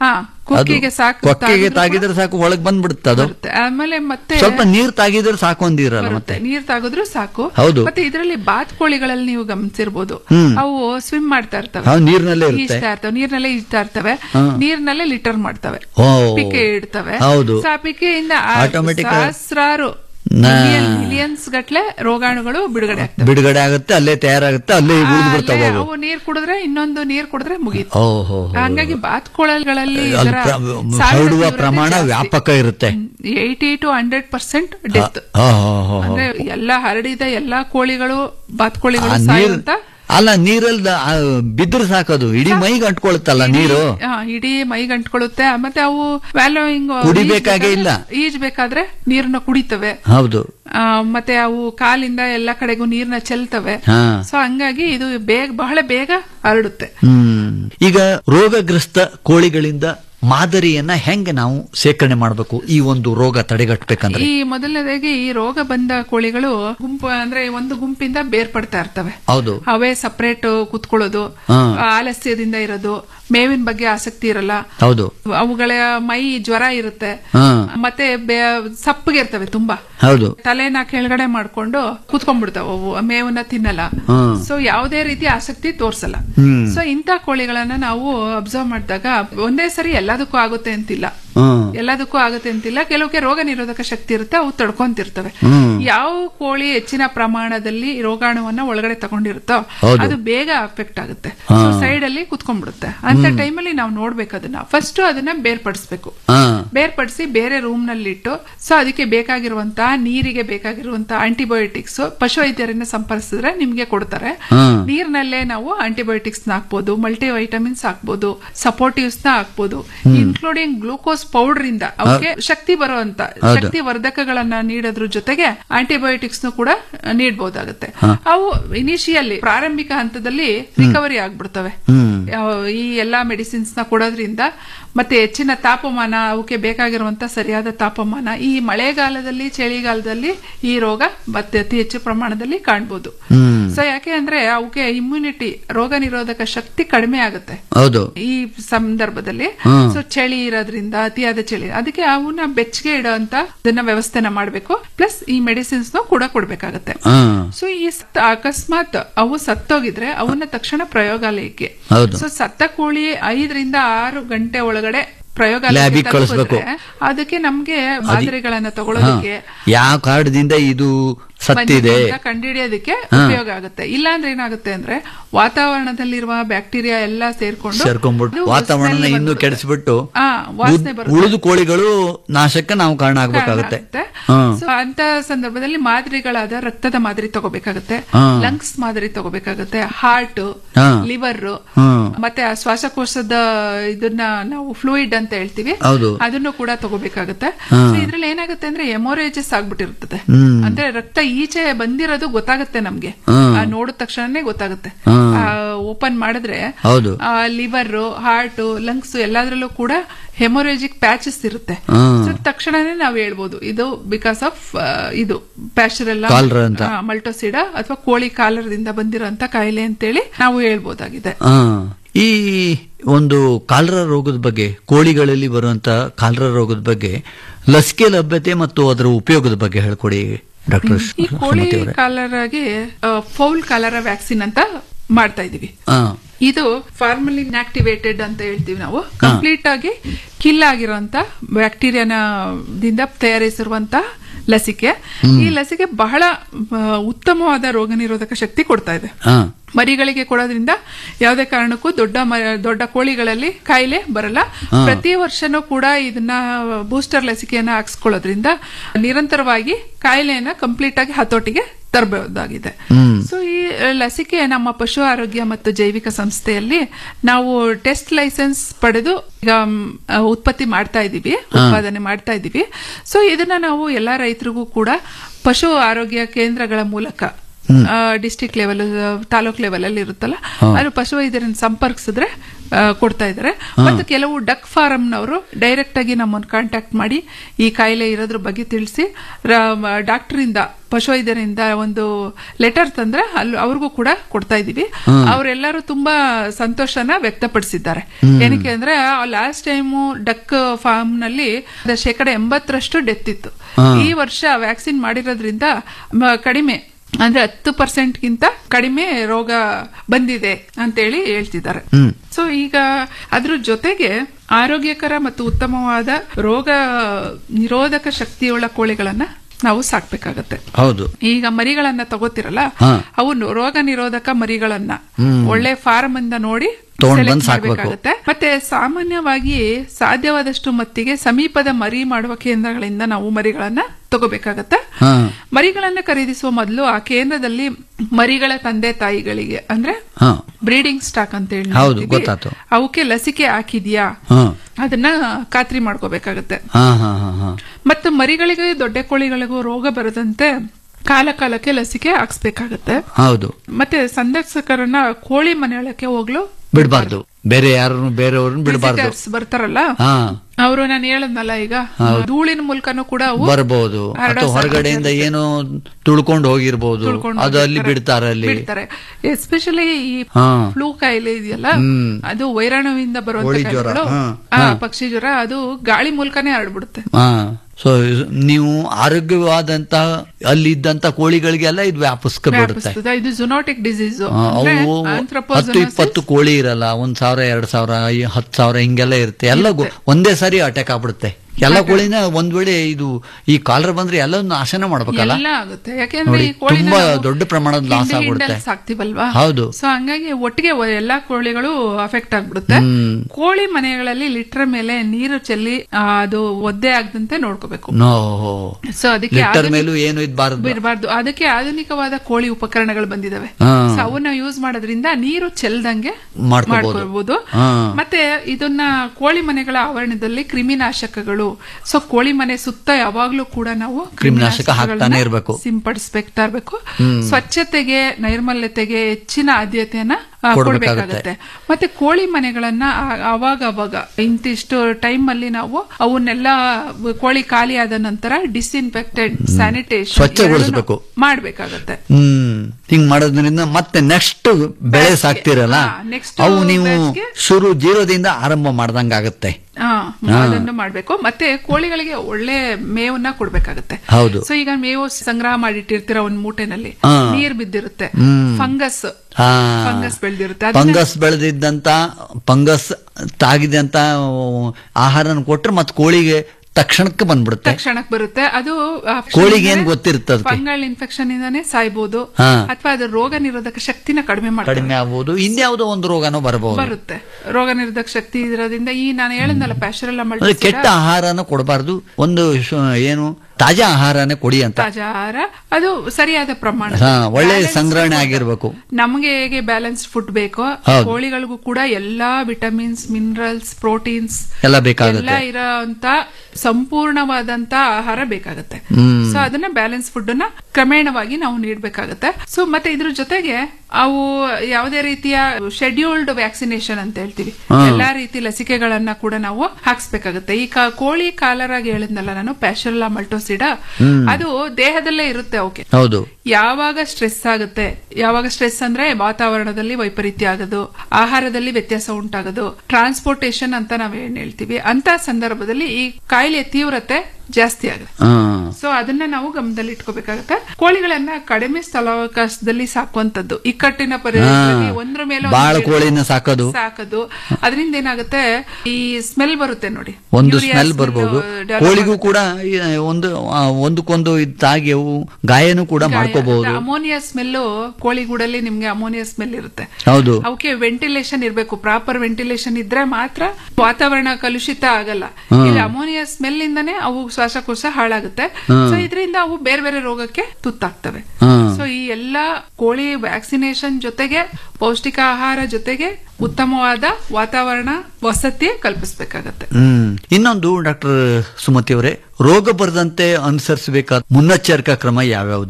ಕೊಕ್ಕಿಗೆ ಸಾಕು ಕೊಕ್ಕಿಗೆ ತಾಗಿದ್ರು ತಾಗಿದ್ರೆ ಸಾಕು ಒಳಗ್ ಬಂದ್ಬಿಡುತ್ತೆ ಅದು ಬರುತ್ತೆ. ಆಮೇಲೆ ಮತ್ತೆ ಸ್ವಲ್ಪ ನೀರ್ ತಾಗಿದ್ರೆ ಸಾಕು ಅಂದಿರಲ್ಲ ಮತ್ತೆ ನೀರ್ ತಾಗಿದ್ರು ಸಾಕು ಹೌದು. ಮತ್ತೆ ಇದರಲ್ಲಿ ಬಾತ್ಕೋಳಿಗಳಲ್ಲಿ ನೀವು ಗಮನಿಸಿರ್ಬೋದು ಹ್ಮ್. ಅವು ಸ್ವಿಮ್ ಮಾಡ್ತಾ ಇರ್ತವೆ ಹೌದು, ನೀರ್ನಲ್ಲೇ ಇರುತ್ತೆ. ಈಜ್ತಾ ಇರ್ತವೆ ನೀರ್ನಲ್ಲೇ ಈಜ್ತಾ ಇರ್ತವೆ ಹಾ. ನೀರ್ನಲ್ಲೇ ಲಿಟರ್ ಮಾಡ್ತವೆ ಓ. ಪಿಕೆ ಇಡ್ತವೆ ಹೌದು. ಸೊ ಆ ಪಿಕೆಯಿಂದ ಆ Automatic- ಸಹಸ್ರಾರು ನಾ- ಮಿಲಿಯನ್ಸ್ ಗಟ್ಲೆ ರೋಗಾಣುಗಳು ಬಿಡುಗಡೆ ಆಗ್ತವೆ ಬಿಡುಗಡೆ ಆಗುತ್ತೆ ಅಲ್ಲೇ ತಯಾರಾಗುತ್ತೆ ಅಲ್ಲೇ ಉಳಿದು ಬಿಡ್ತಾವೆ ಅಲ್ಲೇ ಅವು ಅವು ನೀರ್ ಕುಡಿದ್ರೆ ಇನ್ನೊಂದು ನೀರ್ ಕುಡಿದ್ರೆ ಮುಗೀತು ಓಹೋ ಹಂಗಾಗಿ ಬಾತ್ಕೋಳಗಳಲ್ಲಿ ಅಲ್ಲಿ ಪ್ರ- ಹರಡುವ ಪ್ರಮಾಣ ವ್ಯಾಪಕ ಇರುತ್ತೆ eighty to hundred percent death ಹಾ, ಹಾ, ಹಾ, ಹಾ. ಅಂದ್ರೆ ಎಲ್ಲಾ ಹರಡಿದ ಎಲ್ಲಾ ಕೋಳಿಗಳು ಆ ಬಾತ್ಕೋಳಿಗಳು ನೀರ್ ಸಾಯುವಂತ ಅಲ್ಲ ನೀರಲ್ಲಿ ಆ, ಬಿದ್ರೆ ಸಾಕದು ಇಡೀ ಮೈಗೆ ಅಂಟ್ಕೊಳುತ್ತಲ್ಲ ನೀರು ಆ, ಇಡೀ ಮೈಗೆ ಅಂಟ್ಕೊಳ್ಳುತ್ತೆ ಮತ್ತೆ ಅವು ವ್ಯಾಲೋಯಿಂಗ್ ಕುಡಿಬೇಕಾಗೇ ಇಲ್ಲ. ಈಜ್ಬೇಕಾದ್ರೆ ನೀರನ್ನ ಕುಡಿತವೆ ಹೌದು ಆ, ಮತ್ತೆ ಅವು ಕಾಲಿಂದ ಎಲ್ಲಾ ಕಡೆಗೂ ನೀರ್ನ ಚೆಲ್ತವೆ ಹಾ. ಸೊ ಹಂಗಾಗಿ ಇದು ಬೇಗ ಬಹಳ ಬೇಗ ಹರಡುತ್ತೆ ಹ್ಮ್ ಈಗ ರೋಗಗ್ರಸ್ತ ಕೋಳಿಗಳಿಂದ ಮಾದರಿಯನ್ನ ಹೆಂಗೆ ನಾವು ಸೇಕರಣೆ ಮಾಡಬೇಕು ಈ ಒಂದು ರೋಗ ತಡೆಗಟ್ಟಬೇಕಂದ್ರೆ ಈ ಮೊದಲನೇದಾಗಿ ಈ ರೋಗ ಬಂದ ಕೋಳಿಗಳು ಗುಂಪು ಅಂದ್ರೆ ಒಂದು ಗುಂಪಿಂದ ಬೇರ್ಪಡ್ತಾ ಇರ್ತವೆ ಹೌದು ಅವೇ ಸಪರೇಟ್ ಕುತ್ಕೊಳ್ಳೋದು ಹಾ. ಆಲಸ್ಯದಿಂದ ಇರೋದು ಮೇವಿನ ಬಗ್ಗೆ ಆಸಕ್ತಿ ಇರಲ್ಲ ಹೌದು ಅವುಗಳ ಮೈ ಜ್ವರ ಇರುತ್ತೆ ಹಾ. ಮತ್ತೆ ಬೆ- ಸಪ್ಪಗೆ ಇರ್ತವೆ ತುಂಬಾ ಹೌದು ತಲೆನ ಕೆಳಗಡೆ ಮಾಡ್ಕೊಂಡು ಕೂತ್ಕೊಂಡ್ಬಿಡ್ತಾವ ಅವು ಮೇವನ್ನ ತಿನ್ನಲ್ಲ ಹಾ. ಸೊ ಯಾವುದೇ ರೀತಿ ಆಸಕ್ತಿ ತೋರ್ಸಲ್ಲ ಹ್ಮ್. ಸೊ ಇಂಥ ಕೋಳಿಗಳನ್ನ ನಾವು ಅಬ್ಸರ್ವ್ ಮಾಡಿದಾಗ ಒಂದೇ ಸರಿ ಎಲ್ಲದಕ್ಕೂ ಆಗುತ್ತೆ ಅಂತಿಲ್ಲ ಹ್ಮ್. ಎಲ್ಲದಕ್ಕೂ ಆಗುತ್ತೆ ಅಂತಿಲ್ಲ ಕೆಲವಕ್ಕೆ ರೋಗ ನಿರೋಧಕ ಶಕ್ತಿ ಇರುತ್ತೆ ಅವು ತಡ್ಕೊಂತಿರ್ತವೆ ಹ್ಮ್. ಯಾವ ಕೋಳಿ ಹೆಚ್ಚಿನ ಪ್ರಮಾಣದಲ್ಲಿ ರೋಗಾಣುವನ್ನ ಒಳಗಡೆ ತಗೊಂಡಿರುತ್ತೋ ಹೌದು. ಅದು ಬೇಗ ಅಫೆಕ್ಟ್ ಆಗುತ್ತೆ ಹಾ. ಸೈಡ್ ಅಲ್ಲಿ ಕುತ್ಕೊಂಡ್ಬಿಡುತ್ತೆ ಅಂತ ಟೈಮಲ್ಲಿ ನಾವು ನೋಡ್ಬೇಕು ಅದನ್ನ ಫಸ್ಟ್ ಅದನ್ನ ಬೇರ್ಪಡಿಸ್ಬೇಕು ಹಾ ಬೇರ್ಪಡಿಸಿ ಬೇರೆ ರೂಮ್ ನಲ್ಲಿ ಇಟ್ಟು ಸೊ ಅದಕ್ಕೆ ಬೇಕಾಗಿರುವಂತಹ ನೀರಿಗೆ ಬೇಕಾಗಿರುವಂತಹ ಆಂಟಿಬಯೋಟಿಕ್ಸ್ ಪಶುವೈದ್ಯರನ್ನ ಸಂಪರ್ಕಿಸಿದ್ರೆ ನಿಮ್ಗೆ ಕೊಡ್ತಾರೆ ಹಾ. ನೀರ್ನಲ್ಲೇ ನಾವು ಆಂಟಿಬಯೋಟಿಕ್ಸ್ ನ ಹಾಕ್ಬೋದು ಮಲ್ಟಿ ವೈಟಮಿನ್ಸ್ ಹಾಕ್ಬೋದು ಸಪೋರ್ಟಿವ್ಸ್ ನ ಹಾಕ್ಬೋದು ಇನ್ಕ್ಲೂಡಿಂಗ್ ಗ್ಲೂಕೋಸ್ ಪೌಡರ್ ಇಂದ ಅವಕ್ಕೆ ಶಕ್ತಿ ಬರುವಂತ ಹೌದು. ಶಕ್ತಿ ವರ್ಧಕಗಳನ್ನ ನೀಡೋದ್ರ ಜೊತೆಗೆ ಆಂಟಿಬಯೋಟಿಕ್ಸ್ ನು ಕೂಡ ನೀಡಬಹುದಾಗುತ್ತೆ ಅವು ಇನಿಷಿಯಲಿ ಪ್ರಾರಂಭಿಕ ಹಂತದಲ್ಲಿ ರಿಕವರಿ ಆಗ್ಬಿಡ್ತವೆ ಹ್ಮ್ ಯಾವ- ಈ ಎಲ್ಲಾ ಮೆಡಿಸಿನ್ಸ್ ನ ಕೊಡೋದ್ರಿಂದ ಮತ್ತೆ ಹೆಚ್ಚಿನ ತಾಪಮಾನ ಅವಕ್ಕೆ ಬೇಕಾಗಿರುವಂತ ಸರಿಯಾದ ತಾಪಮಾನ ಈ ಮಳೆಗಾಲದಲ್ಲಿ ಚಳಿಗಾಲದಲ್ಲಿ ಈ ರೋಗ ಮತ್ತೆ ಅತಿ ಹೆಚ್ಚು ಪ್ರಮಾಣದಲ್ಲಿ ಕಾಣ್ಬೋದು ಹ್ಮ್ ಸೊ ಯಾಕೆ ಅಂದ್ರೆ ಅವಕ್ಕೆ ಇಮ್ಯುನಿಟಿ ರೋಗ ನಿರೋಧಕ ಶಕ್ತಿ ಕಡಿಮೆ ಆಗುತ್ತೆ ಹೌದು ಈ ಸಂದರ್ಭದಲ್ಲಿ ಹ್ಮ್. ಸೊ ಚಳಿ ಇರೋದ್ರಿಂದ ಅತಿಯಾದ ಚಳಿ ಅದಕ್ಕೆ ಅವನ್ನ ಬೆಚ್ಚಗೆ ಇಡೋಂತ ಇದನ್ನ ವ್ಯವಸ್ಥೆನ ಮಾಡಬೇಕು ಪ್ಲಸ್ ಈ ಮೆಡಿಸಿನ್ಸ್ ಕೂಡ ಕೊಡ್ಬೇಕಾಗತ್ತೆ ಹಾ ಸೊ ಈ ಸತ್- ಅಕಸ್ಮಾತ್ ಅವು ಸತ್ತೋಗಿದ್ರೆ ಅವನ್ನ ತಕ್ಷಣ ಪ್ರಯೋಗಾಲಯಕ್ಕೆ ಹೌದು. ಸೊ ಸತ್ತ ಕೋಳಿ ಐದರಿಂದ ಆರು ಗಂಟೆ ಒಳಗಡೆ ಲ್ಯಾಬಿಗೆ ಪ್ರಯೋಗಾಲಯಕ್ಕೆ ಕಳಿಸ್ಬೇಕು. ತಲುಪಿದ್ರೆ ಅದಕ್ಕೆ ನಮ್ಗೆ ಮಾದರಿಗಳನ್ನ ತಗೊಳ್ಳೋದಕ್ಕೆ ಯಾವ ಕಾರಣದಿಂದ ಇದು ಸತ್ತಿದೆ ಬಂದಿದೆ ಅಂತ ಕಂಡುಹಿಡಿಯೋದಕ್ಕೆ ಉಪಯೋಗ ಆಗುತ್ತೆ ಇಲ್ಲ ಅಂದ್ರೆ ಏನಾಗುತ್ತೆ ಅಂದ್ರೆ ವಾತಾವರಣದಲ್ಲಿರುವ ಬ್ಯಾಕ್ಟೀರಿಯಾ ಎಲ್ಲ ಸೇರ್ಕೊಂಡು ಸೇರ್ಕೊಂಡ್ಬಿಟ್ಟು ಅದು ವಾತಾವರಣ smell ಇನ್ನು ಬರುತ್ತೆ. ಕೆಡಿಸ್ಬಿಟ್ಟು ಆ, ವಾಸನೆ ಉಳ್- ಬರುತ್ತೆ. ಉಳಿದು ಕೋಳಿಗಳು ನಾಶಕ್ಕೆ ನಾವು ಕಾರಣ ಆಗ್ಬೇಕಾಗತ್ತೆ ಹಾ ಸೊ ಅಂತ ಸಂದರ್ಭದಲ್ಲಿ ಮಾದರಿಗಳಾದ ರಕ್ತದ ಮಾದರಿ ತಗೋಬೇಕಾಗತ್ತೆ ಹಾ. ಲಂಗ್ಸ್ ಮಾದರಿ ತಗೋಬೇಕಾಗತ್ತೆ ಹಾರ್ಟ್ ಹಾ. ಲಿವರ್ ಹಾ. ಮತ್ತೆ ಆ ಶ್ವಾಸಕೋಶದ ಇದನ್ನ ನಾವು ಫ್ಲೂಯಿಡ್ ಅಂತ ಹೇಳ್ತೀವಿ ಹೌದು. ಅದನ್ನು ಕೂಡ ತಗೋಬೇಕಾಗತ್ತೆ ಹಾ. So ಇದ್ರಲ್ಲಿ ಏನಾಗುತ್ತೆ ಅಂದ್ರೆ ಎಮೋರೇಜಸ್ ಆಗ್ಬಿಟ್ಟಿರ್ತದೆ ಹ್ಮ್. ಅಂದ್ರೆ ರಕ್ತ ಈಚೆ ಬಂದಿರೋದು ಗೊತ್ತಾಗುತ್ತೆ ನಮ್ಗೆ ಹಾ. ಆ ನೋಡಿದ ತಕ್ಷಣನೇ ಗೊತ್ತಾಗುತ್ತೆ ಹಾ. ಓಪನ್ ಮಾಡಿದ್ರೆ ಹೌದು. ಲಿವರ್ ಹಾರ್ಟ್ ಲಂಗ್ಸ್ ಎಲ್ಲಾದ್ರಲ್ಲೂ ಕೂಡ ಹೆಮೊರೇಜಿಕ್ ಪ್ಯಾಚಸ್ ಇರುತ್ತೆ ಹಾ. So ತಕ್ಷಣನೇ ನಾವು ಹೇಳ್ಬೋದು ಇದು ಬಿಕಾಸ್ ಆಫ್ ಇದು ಪ್ಯಾಶರೆಲ್ಲ ಕಾಲರ ಅಂತ. ಮಲ್ಟೋಸಿಡ ಅಥವಾ ಕೋಳಿ ಕಾಲರದಿಂದ ಬಂದಿರೋಂತ ಕಾಯಿಲೆ ಅಂತೇಳಿ ನಾವು ಹೇಳ್ಬೋದಾಗಿದೆ ಹಾ ಈ ಒಂದು ಕಾಲರ ರೋಗದ ಬಗ್ಗೆ ಕೋಳಿಗಳಲ್ಲಿ ಬರುವಂತ ಕಾಲರ ರೋಗದ ಬಗ್ಗೆ ಲಸಿಕೆ ಲಭ್ಯತೆ ಮತ್ತು ಅದರ ಉಪಯೋಗದ ಬಗ್ಗೆ ಹೇಳ್ಕೊಡಿ ಡಾಕ್ಟರ್ ಈ ಕೋಳಿ ಸುಮತಿ ಅವರೇ ಕಾಲರಾಗಿ ಫೌಲ್ ಕಾಲರ ವ್ಯಾಕ್ಸಿನ್ ಅಂತ ಮಾಡ್ತಾ ಇದೀವಿ ಹಾ ಇದು ಫಾರ್ಮಲಿನ್ ಆಕ್ಟಿವೇಟೆಡ್ ಅಂತ ಹೇಳ್ತೀವಿ ನಾವು ಕಂಪ್ಲೀಟ್ ಆಗಿ ಕಿಲ್ ಆಗಿರುವಂತ ಬ್ಯಾಕ್ಟೀರಿಯಾನ ದಿಂದ ತಯಾರಿಸಿರುವಂತ ಲಸಿಕೆ ಈ ಲಸಿಕೆ ಬಹಳ ಆ, ಉತ್ತಮವಾದ ರೋಗ ನಿರೋಧಕ ಶಕ್ತಿ ಕೊಡ್ತಾ ಇದೆ ಹಾ ಮರಿಗಳಿಗೆ ಕೊಡೋದ್ರಿಂದ ಯಾವುದೇ ಕಾರಣಕ್ಕೂ ದೊಡ್ಡ ಮ- ದೊಡ್ಡ ಕೋಳಿಗಳಲ್ಲಿ ಕಾಯಿಲೆ ಬರಲ್ಲ ಪ್ರತಿ ವರ್ಷನೂ ಕೂಡ ಇದನ್ನ ಬೂಸ್ಟರ್ ಲಸಿಕೆಯನ್ನ ಹಾಕ್ಸ್ಕೊಳ್ಳೋದ್ರಿಂದ ನಿರಂತರವಾಗಿ ಕಾಯಿಲೆಯನ್ನ ಕಂಪ್ಲೀಟ್ ಆಗಿ ಹತೋಟಿಗೆ ತರಬಹುದಾಗಿದೆ ಹ್ಮ್. ಸೊ ಈ ಲಸಿಕೆ ನಮ್ಮ ಪಶು ಆರೋಗ್ಯ ಮತ್ತು ಜೈವಿಕ ಸಂಸ್ಥೆಯಲ್ಲಿ ನಾವು ಟೆಸ್ಟ್ ಲೈಸೆನ್ಸ್ ಪಡೆದು ಈಗ ಮ್, ಆ, ಉತ್ಪತ್ತಿ ಮಾಡ್ತಾ ಇದೀವಿ ಉತ್ಪಾದನೆ ಮಾಡ್ತಾ ಇದೀವಿ ಸೊ ಇದನ್ನ ನಾವು ಎಲ್ಲಾ ರೈತರಿಗೂ ಕೂಡ ಪಶು ಆರೋಗ್ಯ ಕೇಂದ್ರಗಳ ಮೂಲಕ ಡಿಸ್ಟಿಕ್ ಲೆವೆಲ್ ತಾಲೂಕ್ ಲೆವೆಲ್ ಅಲ್ಲಿ ಇರುತ್ತಲ್ಲ ಅದು ಪಶು ವೈದ್ಯರನ್ನ ಸಂಪರ್ಕಿಸಿದ್ರೆ ಆ, ಕೊಡ್ತಾ ಇದ್ದಾರೆ ಮತ್ತು ಕೆಲವು ಡಕ್ ಫಾರಂನವರು ಡೈರೆಕ್ಟ್ ಆಗಿ ನಮ್ಮನ್ನು ಕಾಂಟ್ಯಾಕ್ಟ್ ಮಾಡಿ ಈ ಕಾಯಿಲೆ ಇರೋದ್ರ ಬಗ್ಗೆ ತಿಳಿಸಿ ಡಾಕ್ಟರಿಂದ ಪಶುವೈದ್ಯರಿಂದ ಒಂದು ಲೆಟರ್ ತಂದ್ರೆ ಅಲ್ಲಿ ಅವ್ರಿಗೂ ಕೂಡ ಕೊಡ್ತಾ ಇದೀವಿ ಅವರೆಲ್ಲರೂ ತುಂಬಾ ಸಂತೋಷನ ವ್ಯಕ್ತಪಡಿಸಿದ್ದಾರೆ ಏನಕ್ಕೆ ಅಂದ್ರೆ ಲಾಸ್ಟ್ ಟೈಮು ಡಕ್ ಫಾರ್ಮ್ ನಲ್ಲಿ ಅದ್ರ ಶೇಕಡ ಎಂಬತ್ತರಷ್ಟು ಡೆತ್ ಇತ್ತು ಈ ವರ್ಷ ವ್ಯಾಕ್ಸಿನ್ ಮಾಡಿರೋದ್ರಿಂದ ಮ- ಕಡಿಮೆ ಅಂದ್ರೆ ಹತ್ತು ಪರ್ಸೆಂಟ್ ಗಿಂತ ಕಡಿಮೆ ರೋಗ ಬಂದಿದೆ ಅಂತೇಳಿ ಹೇಳ್ತಿದ್ದಾರೆ ಸೊ ಈಗ ಅದ್ರ ಜೊತೆಗೆ ಆರೋಗ್ಯಕರ ಮತ್ತು ಉತ್ತಮವಾದ ರೋಗ ನಿರೋಧಕ ಶಕ್ತಿಯುಳ್ಳ ಕೋಳಿಗಳನ್ನ ನಾವು ಸಾಕ್ಬೇಕಾಗತ್ತೆ ಹೌದು ಈಗ ಮರಿಗಳನ್ನ ತಗೋತಿರಲ್ಲ ಹಾ. ಅವು ರೋಗ ನಿರೋಧಕ ಮರಿಗಳನ್ನ ಹ್ಮ್. ಒಳ್ಳೆ ಫಾರಂ ಇಂದ ನೋಡಿ ತಗೊಂಡ್ select ಬಂದ್ ಸಾಕ್ಬೇಕು. ಮಾಡ್ಬೇಕಾಗತ್ತೆ. ಮತ್ತೆ ಸಾಮಾನ್ಯವಾಗಿ ಸಾಧ್ಯವಾದಷ್ಟು ಮಟ್ಟಿಗೆ ಸಮೀಪದ ಮರಿ ಮಾಡುವ ಕೇಂದ್ರಗಳಿಂದ ನಾವು ಮರಿಗಳನ್ನ ತಗೋಬೇಕಾಗತ್ತೆ ಹಾ ಮರಿಗಳನ್ನ ಖರೀದಿಸುವ ಮೊದಲು ಆ ಕೇಂದ್ರದಲ್ಲಿ ಮರಿಗಳ ತಂದೆ ತಾಯಿಗಳಿಗೆ ಅಂದ್ರೆ ಹಾ ಬ್ರೀಡಿಂಗ್ ಸ್ಟಾಕ್ ಅಂತ ಹೇಳಿ ಹೌದು, ಹೇಳ್ತೀವಿ. ಗೊತ್ತಾತು. ಅವಕ್ಕೆ ಲಸಿಕೆ ಹಾಕಿದ್ಯಾ ಹಾ ಅದನ್ನ ಖಾತ್ರಿ ಮಾಡ್ಕೋಬೇಕಾಗತ್ತೆ ಹಾ ಹಾ ಹಾ ಹಾ ಮತ್ತು ಮರಿಗಳಿಗೆ ದೊಡ್ಡ ಕೋಳಿಗಳಿಗೂ ರೋಗ ಬರದಂತೆ ಕಾಲ ಕಾಲಕ್ಕೆ ಲಸಿಕೆ ಹಾಕ್ಸ್ಬೇಕಾಗತ್ತೆ ಹೌದು ಮತ್ತೆ ಸಂದರ್ಶಕರನ್ನ ಕೋಳಿ ಮನೆಯೊಳಕ್ಕೆ ಹೋಗ್ಲು ಬಿಡಬಾರ್ದು ಬೇರೆ ಯಾರನ್ನು ಬೇರೆಯವ್ರನ್ನ ಬಿಡಬಾರ್ದು visitors ಬರ್ತಾರಲ್ಲ ಹಾ ಅವರು ನಾನು ಹೇಳದ್ನಲ್ಲ ಈಗ ಹೌದು. ಧೂಳಿನ ಮೂಲಕನೂ ಕೂಡ ಅವು ಬರಬಹುದು ಹರಡೋ ಅಥವಾ ಹೊರಗಡೆಯಿಂದ ಏನೋ ತುಳ್ಕೊಂಡು ಹೋಗಿರ್ಬೋದು ತುಳ್ಕೊಂಡು ಅದು ಅಲ್ಲಿ ಹೋಗಿರ್ತಾರೆ. ಬಿಡ್ತಾರೆ ಅಲ್ಲಿ ಬಿಡ್ತಾರೆ ಎಸ್ಪೆಷಲಿ ಈ ಹಾ. ಫ್ಲೂ ಕಾಯಿಲೆ ಇದೆಯಲ್ಲ ಹ್ಮ್. ಅದು ವೈರಾಣುವಿಂದ ಬರುವಂತ ಕೋಳಿ ಜ್ವರ, ಕಾಯಿಲೆಗಳು ಹಾ, ಆ, ಹಾ. ಪಕ್ಷಿ ಜ್ವರ ಅದು ಗಾಳಿ ಮೂಲಕನೇ ಹರಡ್ಬಿಡುತ್ತೆ ಹಾ ಸೊ ನೀವು ಆರೋಗ್ಯವಾದಂತ ಅಲ್ಲಿ ಇದ್ದಂತ ಕೋಳಿಗಳಿಗೆಲ್ಲ ಇದು ವ್ಯಾಪಿಸ್ಕೊಬಿಡುತ್ತೆ ವ್ಯಾಪಿಸ್ತದೆ ಇದು ಜುನೋಟಿಕ್ ಡಿಸೀಸ್ ಆ, ಅವು ಹತ್ತು ಇಪ್ಪತ್ತು ಕೋಳಿ ಇರಲ್ಲ ಒಂದ್ ಸಾವಿರ ಎರಡ್ ಸಾವಿರ ಈ ಹತ್ತು ಸಾವಿರ ಹಿಂಗೆಲ್ಲ ಇರುತ್ತೆ ಎಲ್ಲ ಗೊ- ಒಂದೇ ಸಾರಿ ಅಟ್ಯಾಕ್ ಆಗ್ಬಿಡುತ್ತೆ ಎಲ್ಲ ಕೋಳಿನ ಒಂದ್ ವೇಳೆ ಇದು ಈ ಕಾಲರ್ ಬಂದ್ರೆ ಎಲ್ಲ ನಾಶನ ಮಾಡ್ಬೇಕಲ್ಲ ಎಲ್ಲ ಆಗುತ್ತೆ ಯಾಕೆಂದ್ರೆ ನೋಡಿ, ಈ ಕೋಳಿನ ತುಂಬಾ ನಾವು ದೊಡ್ಡ ಪ್ರಮಾಣದ loss ಹಿಂಡಿ ಆಗ್ಬಿಡುತ್ತೆ. ಹಿಂಡಲ್ಲಿ ಸಾಕ್ತಿವಲ್ವಾ ಹೌದು. ಸೊ ಹಂಗಾಗಿ ಒಟ್ಟಿಗೆ ಒ- ಎಲ್ಲಾ ಕೋಳಿಗಳು ಅಫೆಕ್ಟ್ ಆಗ್ಬಿಡುತ್ತೆ ಹ್ಮ್. ಕೋಳಿ ಮನೆಗಳಲ್ಲಿ ಲಿಟ್ರ್ ಮೇಲೆ ನೀರು ಚೆಲ್ಲಿ ಆ, ಅದು ಒದ್ದೆ ಆಗದಂತೆ ನೋಡ್ಕೋಬೇಕು ನೋ ಸೊ ಅದಕ್ಕೆ ಲಿಟರ್ ಆಧುನಿಕ- ಮೇಲೂ ಏನು ಇದ್ಬಾರ್ದು ಇರಬಾರ್ದು ಅದಕ್ಕೆ ಆಧುನಿಕವಾದ ಕೋಳಿ ಉಪಕರಣಗಳು ಬಂದಿದಾವೆ ಹಾ. ಸೊ ಅವನ್ನ ಯೂಸ್ ಮಾಡೋದ್ರಿಂದ ನೀರು ಚೆಲ್ದಂಗೆ ಮಾಡ್ಕೋಬಹುದು. ಮಾಡ್ಕೋಬಹುದು ಹಾ. ಮತ್ತೆ ಇದನ್ನ ಕೋಳಿ ಮನೆಗಳ ಆವರಣದಲ್ಲಿ ಕ್ರಿಮಿನಾಶಕಗಳು ಸೊ ಕೋಳಿ ಮನೆ ಸುತ್ತ ಯಾವಾಗ್ಲೂ ಕೂಡ ನಾವು ಕ್ರಿಮಿನಾಶಕ ಹಾಕ್ತಾನೆ ಕ್ರಿಮಿನಾಶಕಗಳನ್ನ ಇರ್ಬೇಕು. ಸಿಂಪಡಿಸ್ಬೇಕಾ ಇರ್ಬೇಕು ಹ್ಮ್. ಸ್ವಚ್ಛತೆಗೆ ನೈರ್ಮಲ್ಯತೆಗೆ ಹೆಚ್ಚಿನ ಆದ್ಯತೆಯನ್ನ ಆ, ಕೊಡ್ಬೇಕಾಗತ್ತೆ. ಕೊಡ್ಬೇಕಾಗತ್ತೆ ಮತ್ತೆ ಕೋಳಿ ಮನೆಗಳನ್ನ ಆ- ಅವಾಗ ಅವಾಗ ಇಂತಿಷ್ಟು ಟೈಮ್ ಅಲ್ಲಿ ನಾವು ಅವನ್ನೆಲ್ಲ ಕೋಳಿ ಖಾಲಿ ಆದ ನಂತರ ಡಿಸ್ಇನ್ಫೆಕ್ಟೆಡ್ ಸ್ಯಾನಿಟೇಷನ್ ಸ್ವಚ್ಛಗೊಳಿಸ್ಬೇಕು. ಮಾಡ್ಬೇಕಾಗತ್ತೆ ಹ್ಮ್ ಹಿಂಗ್ ಮಾಡೋದ್ರಿಂದ ಮತ್ತೆ ನೆಕ್ಸ್ಟ್ ಬೆಳೆ ಬೇಸ್ಗೆ. ಸಾಕ್ತಿರಲ್ಲ ಹಾ, next ಅವು ನೀವು ಬೇಸ್ಗೆ. ಶುರು ಜೀರೋದಿಂದ ಆರಂಭ ಮಾಡ್ದಂಗಾಗತ್ತೆ ಹಾ, ಹಾ. ಅದನ್ನು ಮಾಡ್ಬೇಕು ಮತ್ತೆ ಕೋಳಿಗಳಿಗೆ ಒಳ್ಳೆ ಮೇವನ್ನ ಕೊಡ್ಬೇಕಾಗತ್ತೆ ಹೌದು. ಸೊ ಈಗ ಮೇವು ಸಂಗ್ರಹ ಮಾಡಿಟ್ಟಿರ್ತೀರ ಒಂದ್ ಮೂಟೆನಲ್ಲಿ ಹಾ. ನೀರ್ ಬಿದ್ದಿರುತ್ತೆ ಹ್ಮ್. ಫಂಗಸ್ ಹಾ. ಫಂಗಸ್ ಬೆಳೆದಿರುತ್ತೆ ಅದನ್ನ ಫಂಗಸ್ ಬೆಳೆದಿದ್ದಂತ ಫಂಗಸ್ ತಾಗಿದಂತ ಆಹಾರನ ಕೊಟ್ರೆ ಮತ್ತೆ ಕೋಳಿಗೆ ತಕ್ಷಣಕ್ಕೆ ಬಂದ್ಬಿಡುತ್ತೆ ತಕ್ಷಣಕ್ಕೆ ಬರುತ್ತೆ ಅದು ಕೋಳಿಗೆ ಏನ್ ಗೊತ್ತಿರುತ್ತೆ ಅದಕ್ಕೆ? ಫಂಗಲ್ ಇನ್ಫೆಕ್ಷನ್ ಇಂದಾನೆ ಸಾಯ್ಬೋದು ಹಾ. ಅಥವಾ ಅದು ರೋಗ ನಿರೋಧಕ ಶಕ್ತಿನ ಕಡಿಮೆ ಮಾಡ್ತಾರೆ ಕಡಿಮೆ ಆಗ್ಬೋದು ಇನ್ಯಾವುದೋ ಒಂದು ರೋಗನೂ ಬರಬಹುದು ಬರುತ್ತೆ ರೋಗ ನಿರೋಧಕ ಶಕ್ತಿ ಇರೋದ್ರಿಂದ ಈ ನಾನು ಹೇಳಿದ್ನಲ್ಲ ಪ್ಯಾಶರೆಲ್ಲ ಅಂದ್ರೆ ಕೆಟ್ಟ ಆಹಾರನ ಕೊಡಬಾರ್ದು ಒಂದು ಶು- ಏನು ತಾಜಾ ಆಹಾರನೇ ಕೊಡಿ ಅಂತ ತಾಜಾ ಆಹಾರ ಅದು ಸರಿಯಾದ ಪ್ರಮಾಣ ಹಾ ಒಳ್ಳೆ ಸಂಗ್ರಹಣೆ ಆಗಿರ್ಬೇಕು ನಮಗೆ ಹೇಗೆ ಬ್ಯಾಲೆನ್ಸ್ಡ್ ಫುಡ್ ಬೇಕೋ ಹೌದು. ಕೋಳಿಗಳಿಗೂ ಕೂಡ ಎಲ್ಲಾ ವಿಟಮಿನ್ಸ್ ಮಿನರಲ್ಸ್ ಪ್ರೋಟೀನ್ಸ್ ಎಲ್ಲ ಬೇಕಾಗುತ್ತೆ. ಎಲ್ಲ ಇರೋಂತ ಸಂಪೂರ್ಣವಾದಂತ ಆಹಾರ ಬೇಕಾಗುತ್ತೆ ಹ್ಮ್. ಸೊ ಅದನ್ನ ಬ್ಯಾಲೆನ್ಸ್ ಫುಡ್ ನ ಕ್ರಮೇಣವಾಗಿ ನಾವು ನೀಡಬೇಕಾಗುತ್ತೆ ಸೊ ಮತ್ತೆ ಇದ್ರ ಜೊತೆಗೆ ಅವು ಯಾವುದೇ ರೀತಿಯ ಶೆಡ್ಯೂಲ್ಡ್ ವ್ಯಾಕ್ಸಿನೇಷನ್ ಅಂತ ಹೇಳ್ತೀವಿ ಹಾ. ಎಲ್ಲಾ ರೀತಿ ಲಸಿಕೆಗಳನ್ನ ಕೂಡ ನಾವು ಹಾಕ್ಸ್ಬೇಕಾಗುತ್ತೆ ಈ ಕಾ- ಕೋಳಿ ಕಾಲರಾಗಿ ಹೇಳಿದ್ನಲ್ಲ ನಾನು ಪ್ಯಾಶರ್ಲಾ ಮಲ್ಟೋಸಿಡ ಹ್ಮ್. ಅದು ದೇಹದಲ್ಲೇ ಇರುತ್ತೆ ಅವಕ್ಕೆ ಹೌದು ಯಾವಾಗ ಸ್ಟ್ರೆಸ್ ಆಗುತ್ತೆ ಯಾವಾಗ ಸ್ಟ್ರೆಸ್ ಅಂದ್ರೆ ವಾತಾವರಣದಲ್ಲಿ ವೈಪರೀತ್ಯ ಆಗೋದು ಆಹಾರದಲ್ಲಿ ವ್ಯತ್ಯಾಸ ಉಂಟಾಗೋದು ಟ್ರಾನ್ಸ್ಪೋರ್ಟೇಷನ್ ಅಂತ ನಾವ್ ಏನ್ ಹೇಳ್ತೀವಿ ಅಂತ ಸಂದರ್ಭದಲ್ಲಿ ಈ ಕಾಯಿಲೆಯ ತೀವ್ರತೆ ಜಾಸ್ತಿ ಆಗುತ್ತೆ ಹಾ ಸೊ ಅದನ್ನ ನಾವು ಗಮನದಲ್ಲಿ ಇಟ್ಕೋಬೇಕಾಗತ್ತೆ ಕೋಳಿಗಳನ್ನ ಕಡಿಮೆ ಸ್ಥಳಾವಕಾಶದಲ್ಲಿ ಸಾಕುವಂತದ್ದು ಇಕ್ಕಟ್ಟಿನ ಪರಿಸರದಲ್ಲಿ ಹಾ. ಒಂದ್ರ ಮೇಲೆ ಬಾಳ ಒಂದು ಕೋಳಿನ ಸಾಕೋದು. ಸಾಕೋದು ಅದರಿಂದ ಏನಾಗುತ್ತೆ ಈ ಸ್ಮೆಲ್ ಬರುತ್ತೆ ನೋಡಿ ಒಂದು Urea ಸ್ಮೆಲ್ smell ಬರ್ಬೋದು develop ಕೋಳಿಗೂ ಕೂಡ ಈ ಒಂದು ಆ, ಒಂದಕ್ಕೊಂದು ಇದ್ ತಾಗಿ ಅವು ಗಾಯನೂ ಕೂಡ ಮಾಡ್ಕೋಬಹುದು ಅಮೋನಿಯಾ ಸ್ಮೆಲ್ ಕೋಳಿಗೂಡಲ್ಲಿ ನಿಮ್ಗೆ ಅಮೋನಿಯಾ ಸ್ಮೆಲ್ ಇರುತ್ತೆ ಹೌದು ಅವಕ್ಕೆ ವೆಂಟಿಲೇಷನ್ ಇರಬೇಕು ಪ್ರಾಪರ್ ವೆಂಟಿಲೇಷನ್ ಇದ್ರೆ ಮಾತ್ರ ವಾತಾವರಣ ಕಲುಷಿತ ಆಗಲ್ಲ ಹಾ. ಇಲ್ಲಿ ಅಮೋನಿಯಾ ಸ್ಮೆಲ್ ಇಂದಾನೆ ಅವು ಶ್ವಾಸಕೋಶ ಹಾಳಾಗುತ್ತೆ ಹಾ. ಸೊ ಇದರಿಂದ ಅವು ಬೇರೆ ಬೇರೆ ರೋಗಕ್ಕೆ ತುತ್ತಾಗ್ತವೆ ಹಾ. ಸೊ ಈ ಎಲ್ಲಾ ಕೋಳಿ ವ್ಯಾಕ್ಸಿನೇಷನ್ ಜೊತೆಗೆ ಪೌಷ್ಟಿಕ ಆಹಾರ ಜೊತೆಗೆ ಉತ್ತಮವಾದ ವಾತಾವರಣ ವಸತಿ ಕಲ್ಪಿಸಬೇಕಾಗತ್ತೆ ಹ್ಮ್ ಇನ್ನೊಂದು ಡಾಕ್ಟರ್ ಸುಮತಿ ಅವರೇ ರೋಗ ಬರದಂತೆ ಅನುಸರಿಸಬೇಕಾದ ಮುನ್ನೆಚ್ಚರಿಕಾ ಕ್ರಮ ಯಾವ್ಯಾವುದು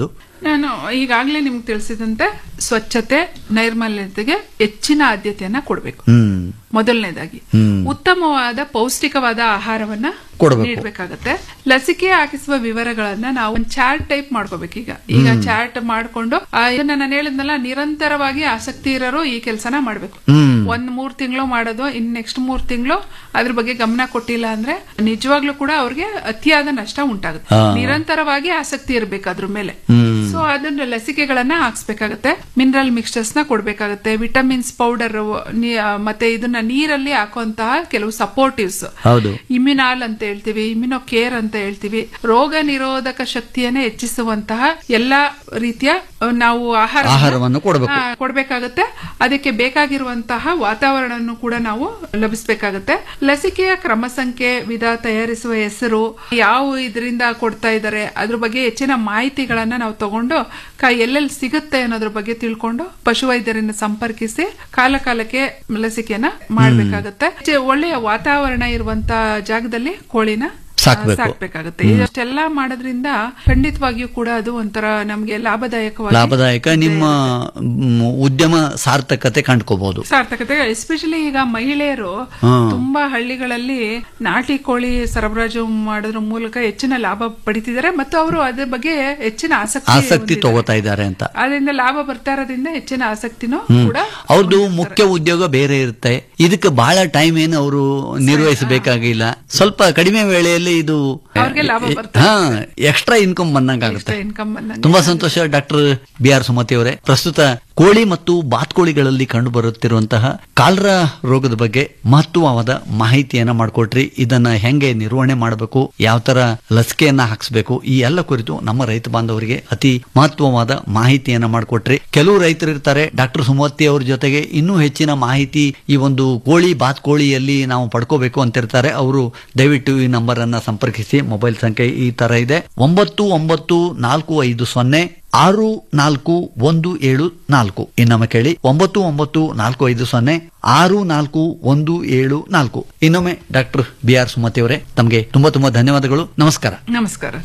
ನಾನು ಈಗಾಗಲೇ ನಿಮ್ಗೆ ತಿಳಿಸಿದಂತೆ ಸ್ವಚ್ಛತೆ ನೈರ್ಮಲ್ಯತೆಗೆ ಹೆಚ್ಚಿನ ಆದ್ಯತೆಯನ್ನ ಕೊಡಬೇಕು ಹ್ಮ್ ಮೊದಲನೇದಾಗಿ ಹ್ಮ್. ಉತ್ತಮವಾದ ಪೌಷ್ಟಿಕವಾದ ಆಹಾರವನ್ನ ಕೊಡ್ಬೇಕು. ನೀಡಬೇಕಾಗತ್ತೆ ಲಸಿಕೆ ಹಾಕಿಸುವ ವಿವರಗಳನ್ನ ನಾವು ಒಂದು ಚಾರ್ಟ್ ಟೈಪ್ ಮಾಡ್ಕೋಬೇಕು ಈಗ ಈಗ ಹ್ಮ್. ಚಾರ್ಟ್ ಮಾಡ್ಕೊಂಡು ಆ, ಇದನ್ನ ನಾನು ಹೇಳಿದ್ನಲ್ಲ ನಿರಂತರವಾಗಿ ಆಸಕ್ತಿ ಇರೋರು ಈ ಕೆಲಸನ ಮಾಡ್ಬೇಕು ಹ್ಮ್. ಒಂದ್ ಮೂರ್ ತಿಂಗಳು ಮಾಡೋದು ಇನ್ ನೆಕ್ಸ್ಟ್ ಮೂರ್ ತಿಂಗಳು ಅದ್ರ ಬಗ್ಗೆ ಗಮನ ಕೊಟ್ಟಿಲ್ಲ ಅಂದ್ರೆ ನಿಜವಾಗ್ಲೂ ಕೂಡ ಅವ್ರಿಗೆ ಅತಿಯಾದ ನಷ್ಟ ಉಂಟಾಗುತ್ತೆ ಹಾ. ನಿರಂತರವಾಗಿ ಆಸಕ್ತಿ ಇರ್ಬೇಕು ಅದ್ರ ಮೇಲೆ ಹ್ಮ್. ಸೊ ಅದನ್ನ ಲಸಿಕೆಗಳನ್ನ ಹಾಕ್ಸ್ಬೇಕಾಗತ್ತೆ ಮಿನರಲ್ ಮಿಕ್ಸ್ಚರ್ಸ್ ನ ಕೊಡ್ಬೇಕಾಗತ್ತೆ ವಿಟಮಿನ್ಸ್ ಪೌಡರ್ ಮತ್ತೆ ಇದನ್ನ ನೀರಲ್ಲಿ ಹಾಕುವಂತಹ ಕೆಲವು ಸಪೋರ್ಟಿವ್ಸ್ ಹೌದು ಇಮ್ಯುನಾಲ್ ಅಂತ ಹೇಳ್ತೀವಿ ಇಮ್ಯುನೋ ಕೇರ್ ಅಂತ ಹೇಳ್ತೀವಿ ರೋಗ ನಿರೋಧಕ ಶಕ್ತಿಯನ್ನ ಹೆಚ್ಚಿಸುವಂತಹ ಎಲ್ಲಾ ರೀತಿಯ ಅಹ್, ನಾವು ಆಹಾರ ಆಹಾರವನ್ನು ಕೊಡ್ಬೇಕು. ಕೊಡ್ಬೇಕಾಗತ್ತೆ ಅದಕ್ಕೆ ಬೇಕಾಗಿರುವಂತಹ ವಾತಾವರಣವನ್ನು ಕೂಡ ನಾವು ಲಭಿಸಬೇಕಾಗತ್ತೆ ಲಸಿಕೆಯ ಕ್ರಮ ಸಂಖ್ಯೆ ವಿಧ ತಯಾರಿಸುವ ಹೆಸರು ಯಾವ ಇದರಿಂದ ಕೊಡ್ತಾ ಇದ್ದಾರೆ ಅದ್ರ ಬಗ್ಗೆ ಹೆಚ್ಚಿನ ಮಾಹಿತಿಗಳನ್ನ ನಾವು ತಗೊಂಡು ಕ- ಎಲ್ಲೆಲ್ಲಿ ಸಿಗುತ್ತೆ ಅನ್ನೋದ್ರ ಬಗ್ಗೆ ತಿಳ್ಕೊಂಡು ಪಶುವೈದ್ಯರನ್ನ ಸಂಪರ್ಕಿಸಿ ಕಾಲ ಕಾಲಕ್ಕೆ ಲಸಿಕೆನ ಮಾಡ್ಬೇಕಾಗತ್ತೆ ಚೆ- ಒಳ್ಳೆಯ ವಾತಾವರಣ ಇರುವಂತ ಜಾಗದಲ್ಲಿ ಕೋಳಿನ ಸಾಕ್ಬೇಕು. ಸಾಕ್ಬೇಕಾಗತ್ತೆ ಇಷ್ಟೆಲ್ಲ ಮಾಡೋದ್ರಿಂದ ಖಂಡಿತವಾಗಿಯೂ ಕೂಡ ಅದು ಒಂಥರ ನಮ್ಗೆ ಲಾಭದಾಯಕವಾಗಿ ಲಾಭದಾಯಕ ನಿಮ್ಮ ಮ್, ಉದ್ಯಮ ಸಾರ್ಥಕತೆ ಕಂಡ್ಕೋಬಹುದು ಸಾರ್ಥಕತೆ ಎಸ್ಪೆಷಲಿ ಈಗ ಮಹಿಳೆಯರು ಹ್ಮ್. ತುಂಬಾ ಹಳ್ಳಿಗಳಲ್ಲಿ ನಾಟಿ ಕೋಳಿ ಸರಬರಾಜು ಮಾಡೋದ್ರ ಮೂಲಕ ಹೆಚ್ಚಿನ ಲಾಭ ಪಡಿತಿದ್ದಾರೆ ಮತ್ತು ಅವರು ಅದ್ರ ಬಗ್ಗೆ ಹೆಚ್ಚಿನ ಆಸಕ್ತಿ ಆಸಕ್ತಿ ಹೊಂದಿದ್ದಾರೆ. ತಗೋತಾ ಇದ್ದಾರೆ ಅಂತ ಅದರಿಂದ ಲಾಭ ಬರ್ತಾ ಇರೋದ್ರಿಂದ ಹೆಚ್ಚಿನ ಆಸಕ್ತಿನೂ ಹ್ಮ್ ಕೂಡ ಅವ್ರದ್ದು ಮುಖ್ಯ ಉದ್ಯೋಗ ಬೇರೆ ಇರುತ್ತೆ ಇದಕ್ಕೆ ಬಹಳ ಟೈಮ್ ಏನು ಅವರು ನಿರ್ವಹಿಸಬೇಕಾಗಿಲ್ಲ ಸ್ವಲ್ಪ ಕಡಿಮೆ ವೇಳೆಯಲ್ಲಿ ಇದು ಅವ್ರಿಗೆ ಲಾಭ ಬರ್ತಾ ಹಾ ಎಕ್ಸ್ಟ್ರಾ ಇನ್ಕಮ್ ಬಂದಂಗಾಗುತ್ತೆ ಇನ್ಕಮ್ ಬಂದಂಗೆ ತುಂಬಾ ಸಂತೋಷ ಡಾಕ್ಟರ್ ಬಿ ಆರ್ ಸುಮತಿ ಅವರೇ ಪ್ರಸ್ತುತ ಕೋಳಿ ಮತ್ತು ಬಾತ್ಕೋಳಿಗಳಲ್ಲಿ ಕಂಡು ಬರುತ್ತಿರುವಂತಹ ಕಾಲ್ರಾ ರೋಗದ ಬಗ್ಗೆ ಮಹತ್ವವಾದ ಮಾಹಿತಿಯನ್ನ ಮಾಡಿಕೊಟ್ರಿ ಇದನ್ನ ಹೆಂಗೆ ನಿರ್ವಹಣೆ ಮಾಡಬೇಕು ಯಾವ ತರ ಲಸಿಕೆಯನ್ನ ಹಾಕ್ಸ್ಬೇಕು ಈ ಎಲ್ಲ ಕುರಿತು ನಮ್ಮ ರೈತ ಬಾಂಧವರಿಗೆ ಅತಿ ಮಹತ್ವವಾದ ಮಾಹಿತಿಯನ್ನ ಮಾಡಿಕೊಟ್ರಿ ಕೆಲವು ರೈತರು ಇರ್ತಾರೆ ಡಾಕ್ಟರ್ ಸುಮತಿ ಅವ್ರ ಜೊತೆಗೆ ಇನ್ನೂ ಹೆಚ್ಚಿನ ಮಾಹಿತಿ ಈ ಒಂದು ಕೋಳಿ ಬಾತ್ಕೋಳಿಯಲ್ಲಿ ನಾವು ಪಡ್ಕೋಬೇಕು ಅಂತಿರ್ತಾರೆ ಅವರು ದಯವಿಟ್ಟು ಈ ನಂಬರ್ ಅನ್ನ ಸಂಪರ್ಕಿಸಿ ಮೊಬೈಲ್ ಸಂಖ್ಯೆ ಈ ತರ ಇದೆ ಒಂಬತ್ತು ಒಂಬತ್ತು ನಾಲ್ಕು ಐದು ಸೊನ್ನೆ ಆರು ನಾಲ್ಕು ಒಂದು ಏಳು ನಾಲ್ಕು ಇನ್ನೊಮ್ಮೆ ಕೇಳಿ ಒಂಬತ್ತು ಒಂಬತ್ತು ನಾಲ್ಕು ಐದು ಸೊನ್ನೆ ಆರು ನಾಲ್ಕು ಒಂದು ಏಳು ನಾಲ್ಕು ಇನ್ನೊಮ್ಮೆ ಡಾಕ್ಟರ್ ಬಿ ಆರ್ ಸುಮತಿ ಅವರೇ ತಮಗೆ ತುಂಬಾ ತುಂಬಾ ಧನ್ಯವಾದಗಳು ನಮಸ್ಕಾರ ನಮಸ್ಕಾರ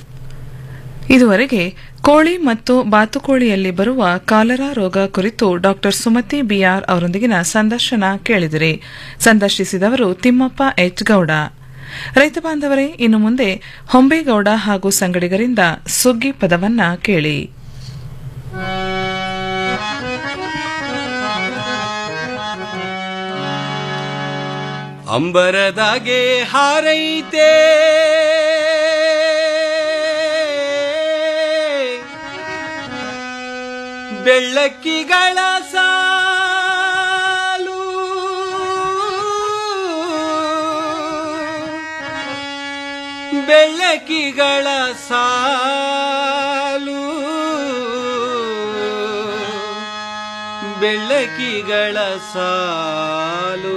ಇದುವರೆಗೆ ಕೋಳಿ ಮತ್ತು ಬಾತುಕೋಳಿಯಲ್ಲಿ ಬರುವ ಕಾಲರಾ ರೋಗ ಕುರಿತು ಡಾಕ್ಟರ್ ಸುಮತಿ ಬಿಆರ್ ಅವರೊಂದಿಗಿನ ಸಂದರ್ಶನ ಕೇಳಿದಿರಿ ಸಂದರ್ಶಿಸಿದವರು ತಿಮ್ಮಪ್ಪ ಎಚ್ ಗೌಡ ರೈತ ಬಾಂಧವರೇ ಇನ್ನು ಮುಂದೆ ಹೊಂಬೇಗೌಡ ಹಾಗೂ ಸಂಗಡಿಗರಿಂದ ಸುಗ್ಗಿ ಪದವನ್ನ ಕೇಳಿ ಅಂಬರದಾಗೆ ಹಾರೈತೆ ಬೆಳ್ಳಕ್ಕಿಗಳ ಸಾಲು ಬೆಳ್ಳಕ್ಕಿಗಳ ಸಾಲು ಬೆಳ್ಳಕ್ಕಿಗಳ ಸಾಲು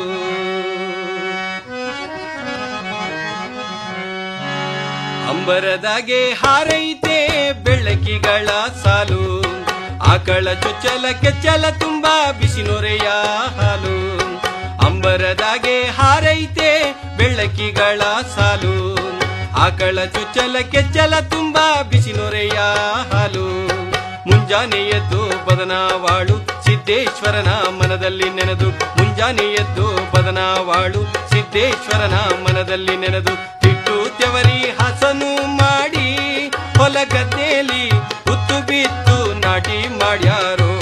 ಅಂಬರದಾಗೆ ಹಾರೈತೆ ಬೆಳಕಿಗಳ ಸಾಲು ಆಕಳ ಚೊಚ್ಚಲ ಕೆಚ್ಚಲ ತುಂಬಾ ಬಿಸಿ ನೊರೆಯ ಹಾಲು ಅಂಬರದಾಗೆ ಹಾರೈತೆ ಬೆಳಕಿಗಳ ಸಾಲು ಆಕಳ ಚೊಚ್ಚಲ ಕೆಚ್ಚಲ ತುಂಬಾ ಬಿಸಿ ನೊರೆಯ ಹಾಲು ಮುಂಜಾನೆ ಎದ್ದು ಬದನಾವಾಳು ಸಿದ್ದೇಶ್ವರನ ಮನದಲ್ಲಿ ನೆನೆದು ಮುಂಜಾನೆ ಎದ್ದು ಬದನಾವಾಳು ಸಿದ್ದೇಶ್ವರನ ಮನದಲ್ಲಿ ನೆನೆದು ತಿಟ್ಟು ತೆವರಿ ಹಸನು ಮಾಡಿ ಹೊಲ ಗದ್ದೆಯಲ್ಲಿ ಹುತ್ತು ಬಿತ್ತು ನಾಟಿ ಮಾಡ್ಯಾರೋ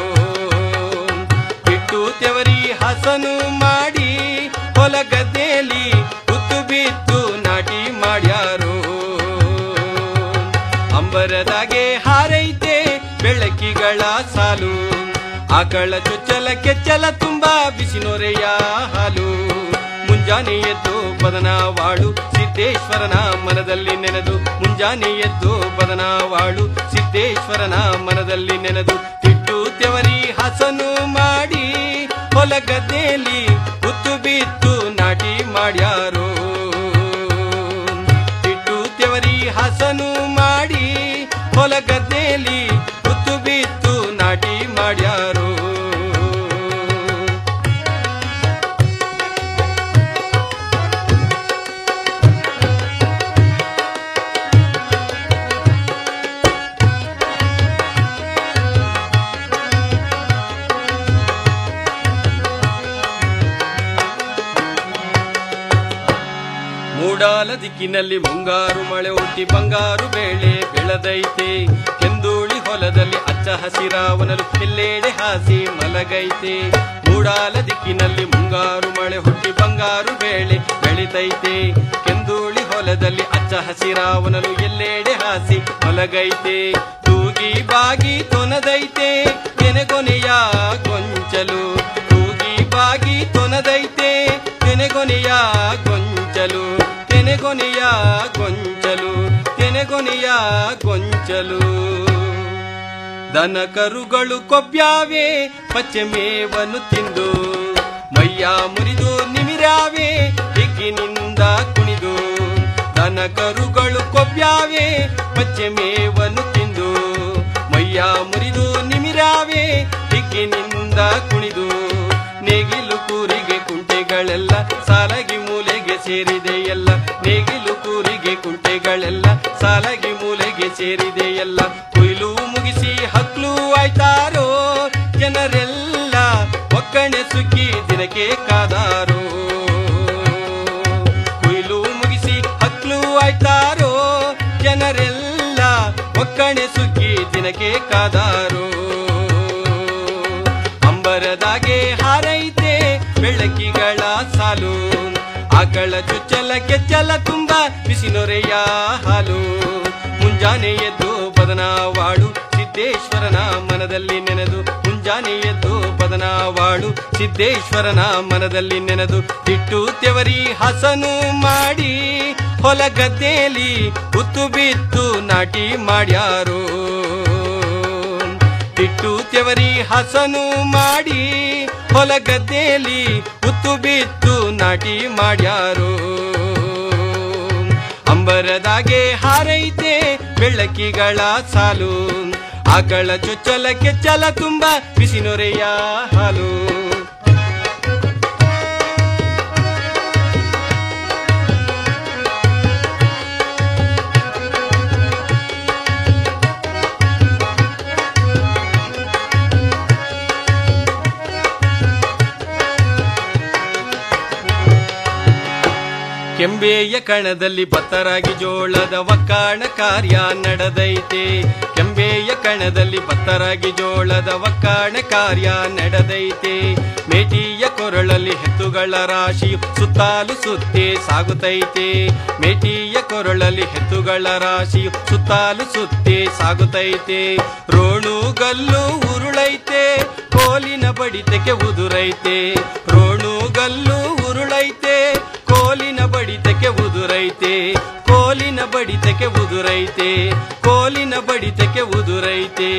ಬಿಟ್ಟು ತೆವರಿ ಹಸನು ಮಾಡಿ ಹೊಲ ಗದ್ದೆಯಲ್ಲಿ ಹುತ್ತು ಬಿತ್ತು ನಾಟಿ ಮಾಡ್ಯಾರೋ ಅಂಬರದಾಗೆ ಹಾರೈತೆ ಬೆಳಕಿಗಳ ಸಾಲು ಆಕಳ ಚೊಚ್ಚಲ ಕೆಚ್ಚಲ ತುಂಬಾ ಬಿಸಿ ನೊರೆಯ ಹಾಲು ಮುಂಜಾನೆ ಎದ್ದು ಬದನಾವಾಳು ಸಿದ್ದೇಶ್ವರನ ಮನದಲ್ಲಿ ನೆನೆದು ಮುಂಜಾನೆ ಎದ್ದು ಬದನಾವಾಳು ಸಿದ್ದೇಶ್ವರನ ಮನದಲ್ಲಿ ನೆನೆದು ತಿಟ್ಟು ತೆವರಿ ಹಸನು ಮಾಡಿ ಹೊಲ ಗದ್ದೆಯಲ್ಲಿ ಹುತ್ತು ಬಿತ್ತು ನಾಟಿ ಮಾಡ್ಯಾರೋ ತಿಟ್ಟು ತೆವರಿ ಹಸನು ಮಾಡಿ ಹೊಲ ಗದ್ದೆಯಲ್ಲಿ ಹುತ್ತು ಬಿತ್ತು ನಾಟಿ ಮಾಡ್ಯಾರೋ ಮೂಡಾಲ ದಿಕ್ಕಿನಲ್ಲಿ ಮುಂಗಾರು ಮಳೆ ಹುಟ್ಟಿ ಬಂಗಾರು ಬೇಳೆ ಬೆಳೆದೈತೆ ಕೆಂದೂಳಿ ಹೊಲದಲ್ಲಿ ಅಚ್ಚ ಹಸಿರಾವನಲು ಎಲ್ಲೆಡೆ ಹಾಸಿ ಮಲಗೈತೆ ಮೂಡಾಲ ದಿಕ್ಕಿನಲ್ಲಿ ಮುಂಗಾರು ಮಳೆ ಹುಟ್ಟಿ ಬಂಗಾರು ಬೇಳೆ ಬೆಳಿತೈತೆ ಕೆಂದೂಳಿ ಹೊಲದಲ್ಲಿ ಅಚ್ಚ ಹಸಿರಾವನಲು ಎಲ್ಲೆಡೆ ಹಾಸಿ ಮಲಗೈತೆ ತೂಗಿ ಬಾಗಿ ತೊನದೈತೆ ಕೆನೆಗೊನೆಯ ಗೊಂಚಲು ತೂಗಿ ಬಾಗಿ ತೊನದೈತೆ ಕೆನೆಗೊನೆಯ ಗೊಂಚಲು ಕೆನೆಗೊನೆಯ ಗೊಂಚಲು ಕೆನೆಗೊನೆಯ ಗೊಂಚಲು ದನ ಕರುಗಳು ಕೊಬ್ಬ್ಯಾವೆ ಪಚ್ಚೆ ಮೇವನ್ನು ತಿಂದು ಮೈಯ ಮುರಿದು ನಿಮಿರಾವೆ ಹಿಗ್ಗಿನಿಂದ ಕುಣಿದು ದನ ಕರುಗಳು ಕೊಬ್ಬ್ಯಾವೆ ಪಚ್ಚೆ ಮೇವನ್ನು ತಿಂದು ಮೈಯ ಮುರಿದು ನಿಮಿರಾವೆ ಹಿಗ್ಗಿನಿಂದ ಕುಣಿದು ನೇಗಿಲು ಕೂರಿಗೆ ಕುಂಟೆಗಳೆಲ್ಲ ಸಾಲಗಿ ಮೂಲೆಗೆ ಸೇರಿದೆ ಎಲ್ಲ ನೇಗಿಲು ಕೂರಿಗೆ ಕುಂಟೆಗಳೆಲ್ಲ ಸಾಲಗಿ ಮೂಲೆಗೆ ಸೇರಿದೆ ಎಲ್ಲ ಕೊಯ್ಲು ಮುಗಿಸಿ ಹಕ್ಲು ಆಯ್ತಾರೋ ಜನರೆಲ್ಲ ಒಕ್ಕಣೆ ಸುಗ್ಗಿ ದಿನಕ್ಕೆ ಕಾದಾರೋ ಕೊಯ್ಲು ಮುಗಿಸಿ ಹಕ್ಲು ಆಯ್ತಾರೋ ಜನರೆಲ್ಲ ಒಕ್ಕಣೆ ಸುಗ್ಗಿ ದಿನಕ್ಕೆ ಕಾದಾರೋ ಅಂಬರದಾಗೆ ಹಾರೈತೆ ಬೆಳಕಿಗಳ ಸಾಲು ಆಕಳ ಚುಚ್ಚಲ ಕೆಚ್ಚಲ ತುಂಬ ಬಿಸಿ ನೊರೆಯ ಹಾಲು ಮುಂಜಾನೆ ಎದ್ದು ಬದನಾವಾಡು ಸಿದ್ದೇಶ್ವರನ ಮನದಲ್ಲಿ ನೆನೆದು ಮುಂಜಾನೆ ಎದ್ದು ಬದನಾವಾಡು ಸಿದ್ದೇಶ್ವರನ ಮನದಲ್ಲಿ ನೆನೆದು ಇಟ್ಟು ತೆವರಿ ಹಸನು ಮಾಡಿ ಹೊಲ ಗದ್ದೆಯಲ್ಲಿ ಉತ್ತು ಬಿತ್ತು ನಾಟಿ ಮಾಡ್ಯಾರೋ ಇಟ್ಟು ತೆವರಿ ಹಸನು ಮಾಡಿ ಹೊಲ ಗದ್ದೆಯಲ್ಲಿ ಉತ್ತು ಬಿತ್ತು ನಾಟಿ ಮಾಡ್ಯಾರೋ ಅಂಬರದಾಗೆ ಹಾರೈತೆ ಬೆಳಕಿಗಳ ಸಾಲು ಆಕಳ ಚೊಚ್ಚಲ ಕೆಚ್ಚಲ ತುಂಬ ಬಿಸಿ ನೊರೆಯ ಹಾಲು ಕೆಂಬೆಯ ಕಣದಲ್ಲಿ ಬತ್ತರಾಗಿ ಜೋಳದ ಒಕ್ಕಾಣ ಕಾರ್ಯ ನಡೆದೈತೆ ಕೆಂಬೆಯ ಕಣದಲ್ಲಿ ಬತ್ತರಾಗಿ ಜೋಳದ ಒಕ್ಕಾಣ ಕಾರ್ಯ ನಡೆದೈತೆ ಮೇಟಿಯ ಕೊರಳಲ್ಲಿ ಹೆತ್ತುಗಳ ರಾಶಿ ಸುತ್ತಾಲು ಸುತ್ತೇ ಸಾಗುತ್ತೈತೆ ಮೇಟಿಯ ಕೊರಳಲ್ಲಿ ಹೆತ್ತುಗಳ ರಾಶಿ ಸುತ್ತಾಲು ಸುತ್ತೇ ಸಾಗುತ್ತೈತೆ ರೋಣು ಗಲ್ಲು ಉರುಳೈತೆ ಕೋಲಿನ ಬಡಿತಕ್ಕೆ ಉದುರೈತೆ ರೋಣು ಗಲ್ಲು ಉರುಳೈತೆ ಕೋಲಿನ ಬಡಿತಕ್ಕೆ ಉದುರೈತೆ ಕೋಲಿನ ಬಡಿತಕ್ಕೆ ಉದುರೈತೆ ಕೋಲಿನ ಬಡಿತಕ್ಕೆ ಉದುರೈತೆ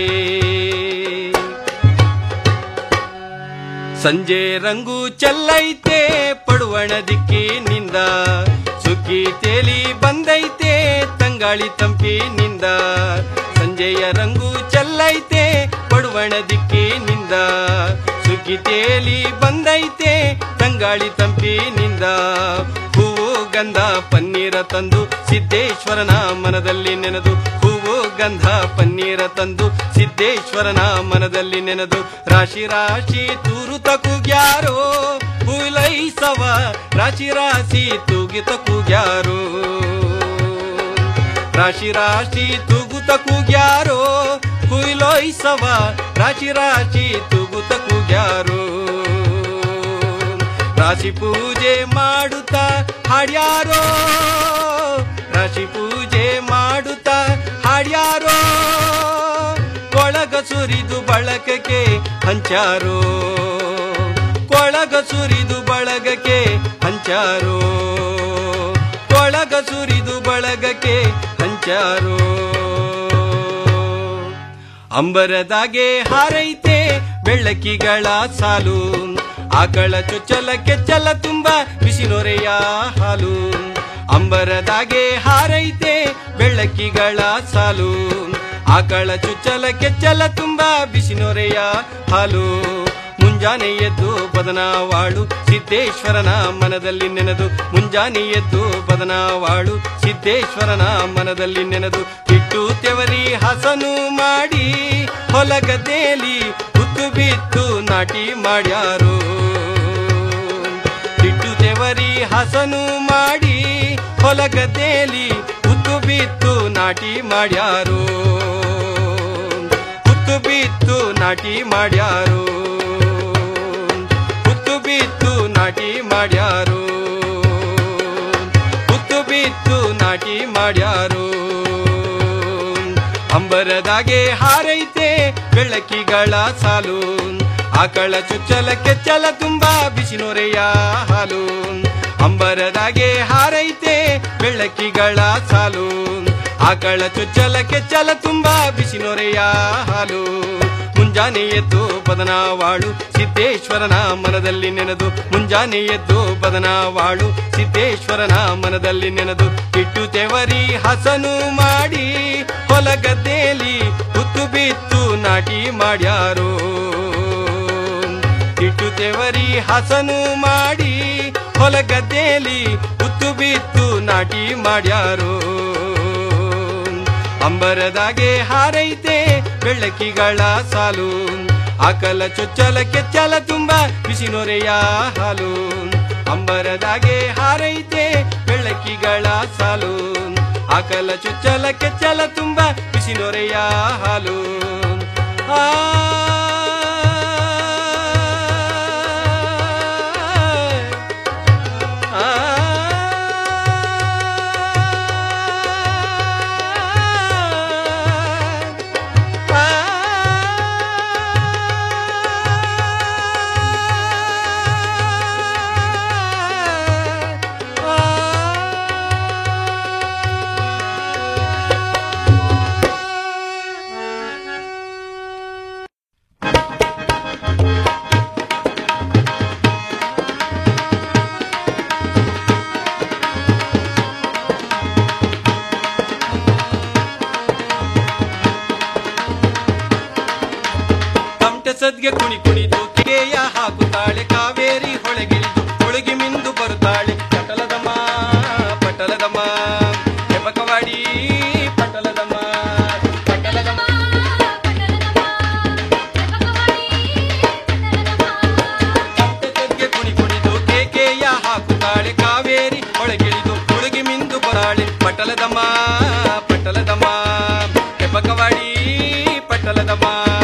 ಸಂಜೆ ರಂಗು ಚೆಲ್ಲೈತೆ ಪಡುವಣ ದಿಕ್ಕಿನಿಂದ ಸುಗ್ಗಿ ತೇಲಿ ಬಂದೈತೆ ತಂಗಾಳಿ ತಂಪಿನಿಂದ ಸಂಜೆಯ ರಂಗು ಚೆಲ್ಲೈತೆ ಪಡುವಣ ದಿಕ್ಕಿನಿಂದ ಸುಗ್ಗಿ ತೇಲಿ ಬಂದೈತೆ ತಂಗಾಳಿ ತಂಪಿನಿಂದ ಹೂವು ಗಂಧ ಪನ್ನೀರ ತಂದು ಸಿದ್ದೇಶ್ವರನ ಮನದಲ್ಲಿ ನೆನೆದು ಹೂವು ಗಂಧ ಪನ್ನೀರ ತಂದು ಸಿದ್ದೇಶ್ವರನ ಮನದಲ್ಲಿ ನೆನೆದು ರಾಶಿ ರಾಶಿ ತೂರು ತಕುಗ್ಯಾರೋ ಹುಲೈಸವ ರಾಶಿ ರಾಶಿ ತೂಗಿತ ಕೂಗ್ಯಾರೋ ರಾಶಿ ರಾಶಿ ತೂಗುತ ಕೂಗ್ಯಾರೋ ಹುಯ್ಲೋಯ್ಸವ ರಾಶಿ ರಾಶಿ ತೂಗುತ ಕೂಗ್ಯಾರೋ ರಾಶಿ ಪೂಜೆ ಮಾಡುತ್ತಾ ಹಾಡ್ಯಾರೋ ರಾಶಿ ಪೂಜೆ ಮಾಡುತ್ತಾ ಹಾಡ್ಯಾರೋ ಕೊಳಗ ಸುರಿದು ಬಳಗಕ್ಕೆ ಹಂಚಾರೋ ಕೊಳಗ ಸುರಿದು ಬಳಗಕ್ಕೆ ಹಂಚಾರೋ ಕೊಳಗ ಸುರಿದು ಬಳಗಕ್ಕೆ ಹಂಚಾರೋ ಅಂಬರದಾಗೆ ಹಾರೈತೆ ಬೆಳಕಿಗಳ ಸಾಲು ಆಕಳ ಚೊಚ್ಚಲ ಕೆಚ್ಚಲ ತುಂಬ ಬಿಸಿ ನೊರೆಯ ಹಾಲು ಅಂಬರದಾಗೆ ಹಾರೈತೆ ಬೆಳಕಿಗಳ ಸಾಲು ಆಕಳ ಚುಚ್ಚಲ ಕೆಚ್ಚಲ ತುಂಬ ಬಿಸಿ ನೊರೆಯ ಹಾಲು ಮುಂಜಾನೆ ಎದ್ದು ಬದನಾವಾಳು ಸಿದ್ದೇಶ್ವರನ ಮನದಲ್ಲಿ ನೆನೆದು ಮುಂಜಾನೆ ಎದ್ದು ಬದನಾವಾಳು ಸಿದ್ದೇಶ್ವರನ ಮನದಲ್ಲಿ ನೆನೆದು ಇಟ್ಟು ತೆವರಿ ಹಸನು ಮಾಡಿ ಹೊಲ ಗದ್ದೆಯಲ್ಲಿ ಹುತ್ತು ಬಿತ್ತು ನಾಟಿ ಮಾಡ್ಯಾರೋ ಇಟ್ಟು ತೆವರಿ ಹಸನು ಮಾಡಿ ಹೊಲ ಗದ್ದೆಯಲ್ಲಿ ಉತ್ತು ಬಿತ್ತು ನಾಟಿ ಮಾಡ್ಯಾರು ಉತ್ತು ಬಿತ್ತು ನಾಟಿ ಮಾಡ್ಯಾರು ಉತ್ತು ಬಿತ್ತು ನಾಟಿ ಮಾಡ್ಯಾರು ಉತ್ತು ಬಿತ್ತು ನಾಟಿ ಮಾಡ್ಯಾರು ಅಂಬರದಾಗೆ ಹಾರೈತೆ ಬೆಳಕಿಗಳ ಸಾಲು ಆಕಳ ಚುಚ್ಚಲ ಕೆಚ್ಚಲ ತುಂಬಾ ಬಿಸಿ ನೊರೆಯ ಹಾಲು ಅಂಬರದಾಗೆ ಹಾರೈತೆ ಬೆಳಕಿಗಳ ಸಾಲು ಆಕಳ ಚುಚ್ಚಲ ಕೆಚ್ಚಲ ತುಂಬಾ ಬಿಸಿ ನೊರೆಯ ಹಾಲು ಮುಂಜಾನೆ ಎದ್ದು ಬದನಾವಾಳು ಸಿದ್ದೇಶ್ವರನ ಮನದಲ್ಲಿ ನೆನೆದು ಮುಂಜಾನೆ ಎದ್ದು ಬದನಾವಾಳು ಸಿದ್ದೇಶ್ವರನ ಮನದಲ್ಲಿ ನೆನೆದು ಇಟ್ಟು ತೆವರಿ ಹಸನು ಮಾಡಿ ಹೊಲ ಗದ್ದೆಯಲ್ಲಿ ಹುತ್ತು ಬಿತ್ತು ನಾಟಿ ಮಾಡ್ಯಾರೋ ಇಟ್ಟು ತೆವರಿ ಹಸನು ಮಾಡಿ ಹೊಲ ಗದ್ದೆಯಲ್ಲಿ ಹುತ್ತು ಬಿತ್ತು ನಾಟಿ ಮಾಡ್ಯಾರೋ ಅಂಬರದಾಗೆ ಹಾರೈತೆ ಬೆಳ್ಳಕ್ಕಿಗಳ ಸಾಲು ಆಕಲ ಚೊಚ್ಚಲ ಕೆಚ್ಚಲ ತುಂಬ ಬಿಸಿ ನೊರೆಯ ಹಾಲು ಅಂಬರದಾಗೆ ಹಾರೈತೆ ಬೆಳ್ಳಕ್ಕಿಗಳ ಸಾಲು ಆಕಲ ಚೊಚ್ಚಲ ಕೆಚ್ಚಲ ತುಂಬ ಬಿಸಿ ನೊರೆಯ ಹಾಲು ಆ ತಮಟೆ ಸದ್ಗೆ ಕುಣಿ ಕುಣಿದು ಕೆಗೆಯ ಹಾಕುತ್ತಾಳೆ ಕಾವೇರಿ ಹೊಳೆಗಿಳಿದು ಹೊಳಗಿ ಮಿಂದು ಬರುತ್ತಾಳೆ ಪಟಲದಮ್ಮ ಪಟಲದಮ್ಮ ಹೆಬಕವಾಡಿ ಪಟಲದಮ್ಮ ಪಟಲದಮ್ಮ ತಮಟೆ ಸದ್ಗೆ ಕುಣಿ ಕುಣಿದು ಕೇಕೆಯ ಹಾಕುತ್ತಾಳೆ ಕಾವೇರಿ ಹೊಳೆಗಿಳಿದು ಹೊಳಗಿ ಮಿಂದು ಬರಾಳೆ ಪಟಲದಮ್ಮ ಪಟಲದಮ್ಮ ಹೆಬಕವಾಡಿ ಪಟಲದಮ್ಮ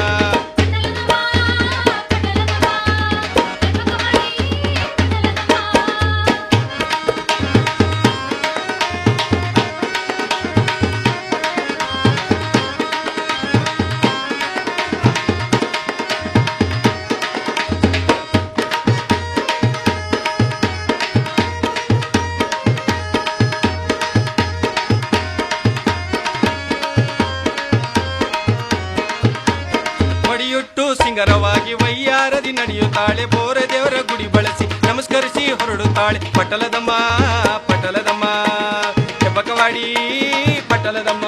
ಮಡಿಯುಟ್ಟು ಸಿಂಗರವಾಗಿ ವಯ್ಯಾರದಿ ನಡೆಯುತ್ತಾಳೆ ಬೋರ ದೇವರ ಗುಡಿ ಬಳಸಿ ನಮಸ್ಕರಿಸಿ ಹೊರಡುತ್ತಾಳೆ ಪಟಲದಮ್ಮ ಪಟಲದಮ್ಮ ಹೆಬ್ಬಕವಾಡಿ ಪಟಲದಮ್ಮ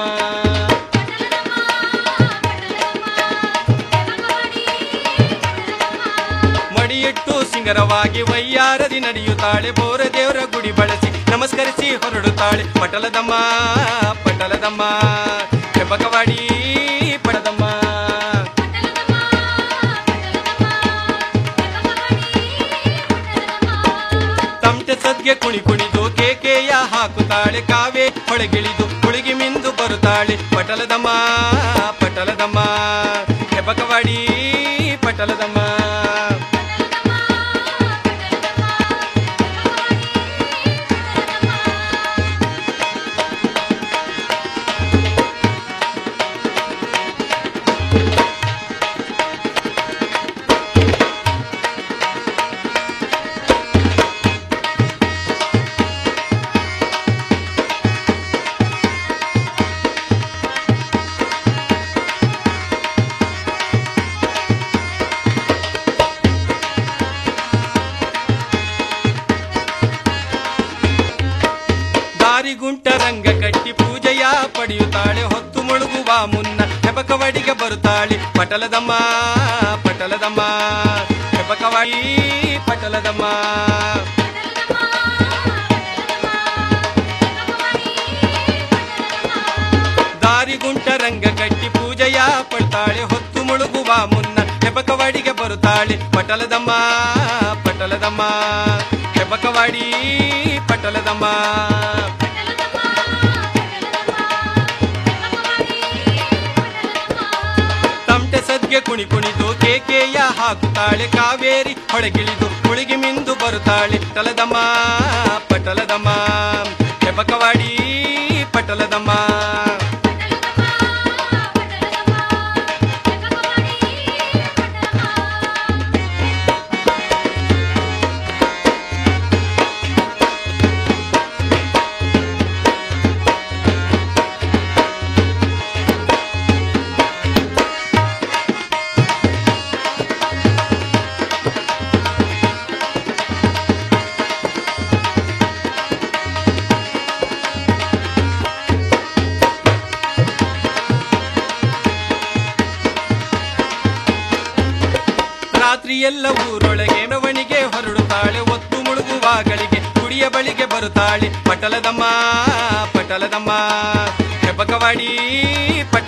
ಮಡಿಯಿಟ್ಟು ಸಿಂಗರವಾಗಿ ವಯ್ಯಾರದಿ ನಡೆಯುತ್ತಾಳೆ ಬೋರ ದೇವರ ಗುಡಿ ಬಳಸಿ ನಮಸ್ಕರಿಸಿ ಹೊರಡುತ್ತಾಳೆ ಪಟಲದಮ್ಮ ಪಟಲದಮ್ಮ ಹೆಬ್ಬಕವಾಡಿ ಪಡದಮ್ಮ ತಮಟೆ ಸದ್ಗೆ ಕುಣಿ ಕುಣಿದು ಕೇಕೆಯ ಹಾಕುತ್ತಾಳೆ ಕಾವೇ ಹೊಳಗಿಳಿದು ಹುಳುಗಿ ಮಿಂದು ಬರುತ್ತಾಳೆ ಪಟಲದಮ್ಮ ಪಟಲದಮ್ಮ ಹೆಬಕವಾಡಿ ಪಟಲದಮ್ಮ ದಾರಿಗುಂಟ ರಂಗ ಕಟ್ಟಿ ಪೂಜೆಯ ಪಡೆಯುತ್ತಾಳೆ ಹೊತ್ತು ಮುಳುಗುವ ಮುನ್ನ ಹೆಬಕವಾಡಿಗೆ ಬರುತ್ತಾಳೆ ಪಟಲದಮ್ಮ ಪಟಲದಮ್ಮ ಹೆಬಕವಾಡಿ ಪಟಲದಮ್ಮ ದಾರಿಗುಂಟ ರಂಗ ಕಟ್ಟಿ ಪೂಜೆಯ ಪಡ್ತಾಳೆ ಹೊತ್ತು ಮುಳುಗುವ ಮುನ್ನ ಹೆಬಕವಾಡಿಗೆ ಬರುತ್ತಾಳೆ ಪಟಲದಮ್ಮ ಪಟಲದಮ್ಮ ಹೆಬಕವಾಡಿ ಪಟಲದಮ್ಮ ಕುಣಿದು ಕೇಕೆಯ ಹಾಕುತ್ತಾಳೆ ಕಾವೇರಿ ಹೊಳಗಿಳಿದು ಹುಳಿಗಿ ಮಿಂದು ಬರುತ್ತಾಳೆ ಪಟಲದಮ್ಮ ಪಟಲದಮ್ಮ ಹೆಬಕವಾಡಿ ಪಟಲದಮ್ಮ ರಾತ್ರಿಯೆಲ್ಲ ಊರೊಳಗೆ ಮೆರವಣಿಗೆ ಹೊರಡುತ್ತಾಳೆ ಒತ್ತು ಮುಳುಗುವಾಗಳಿಗೆ ಗುಡಿಯ ಬಳಿಗೆ ಬರುತ್ತಾಳೆ ಪಟಲದಮ್ಮ ಪಟಲದಮ್ಮ ಹೆಬ್ಬಕವಾಡಿ ಪಟ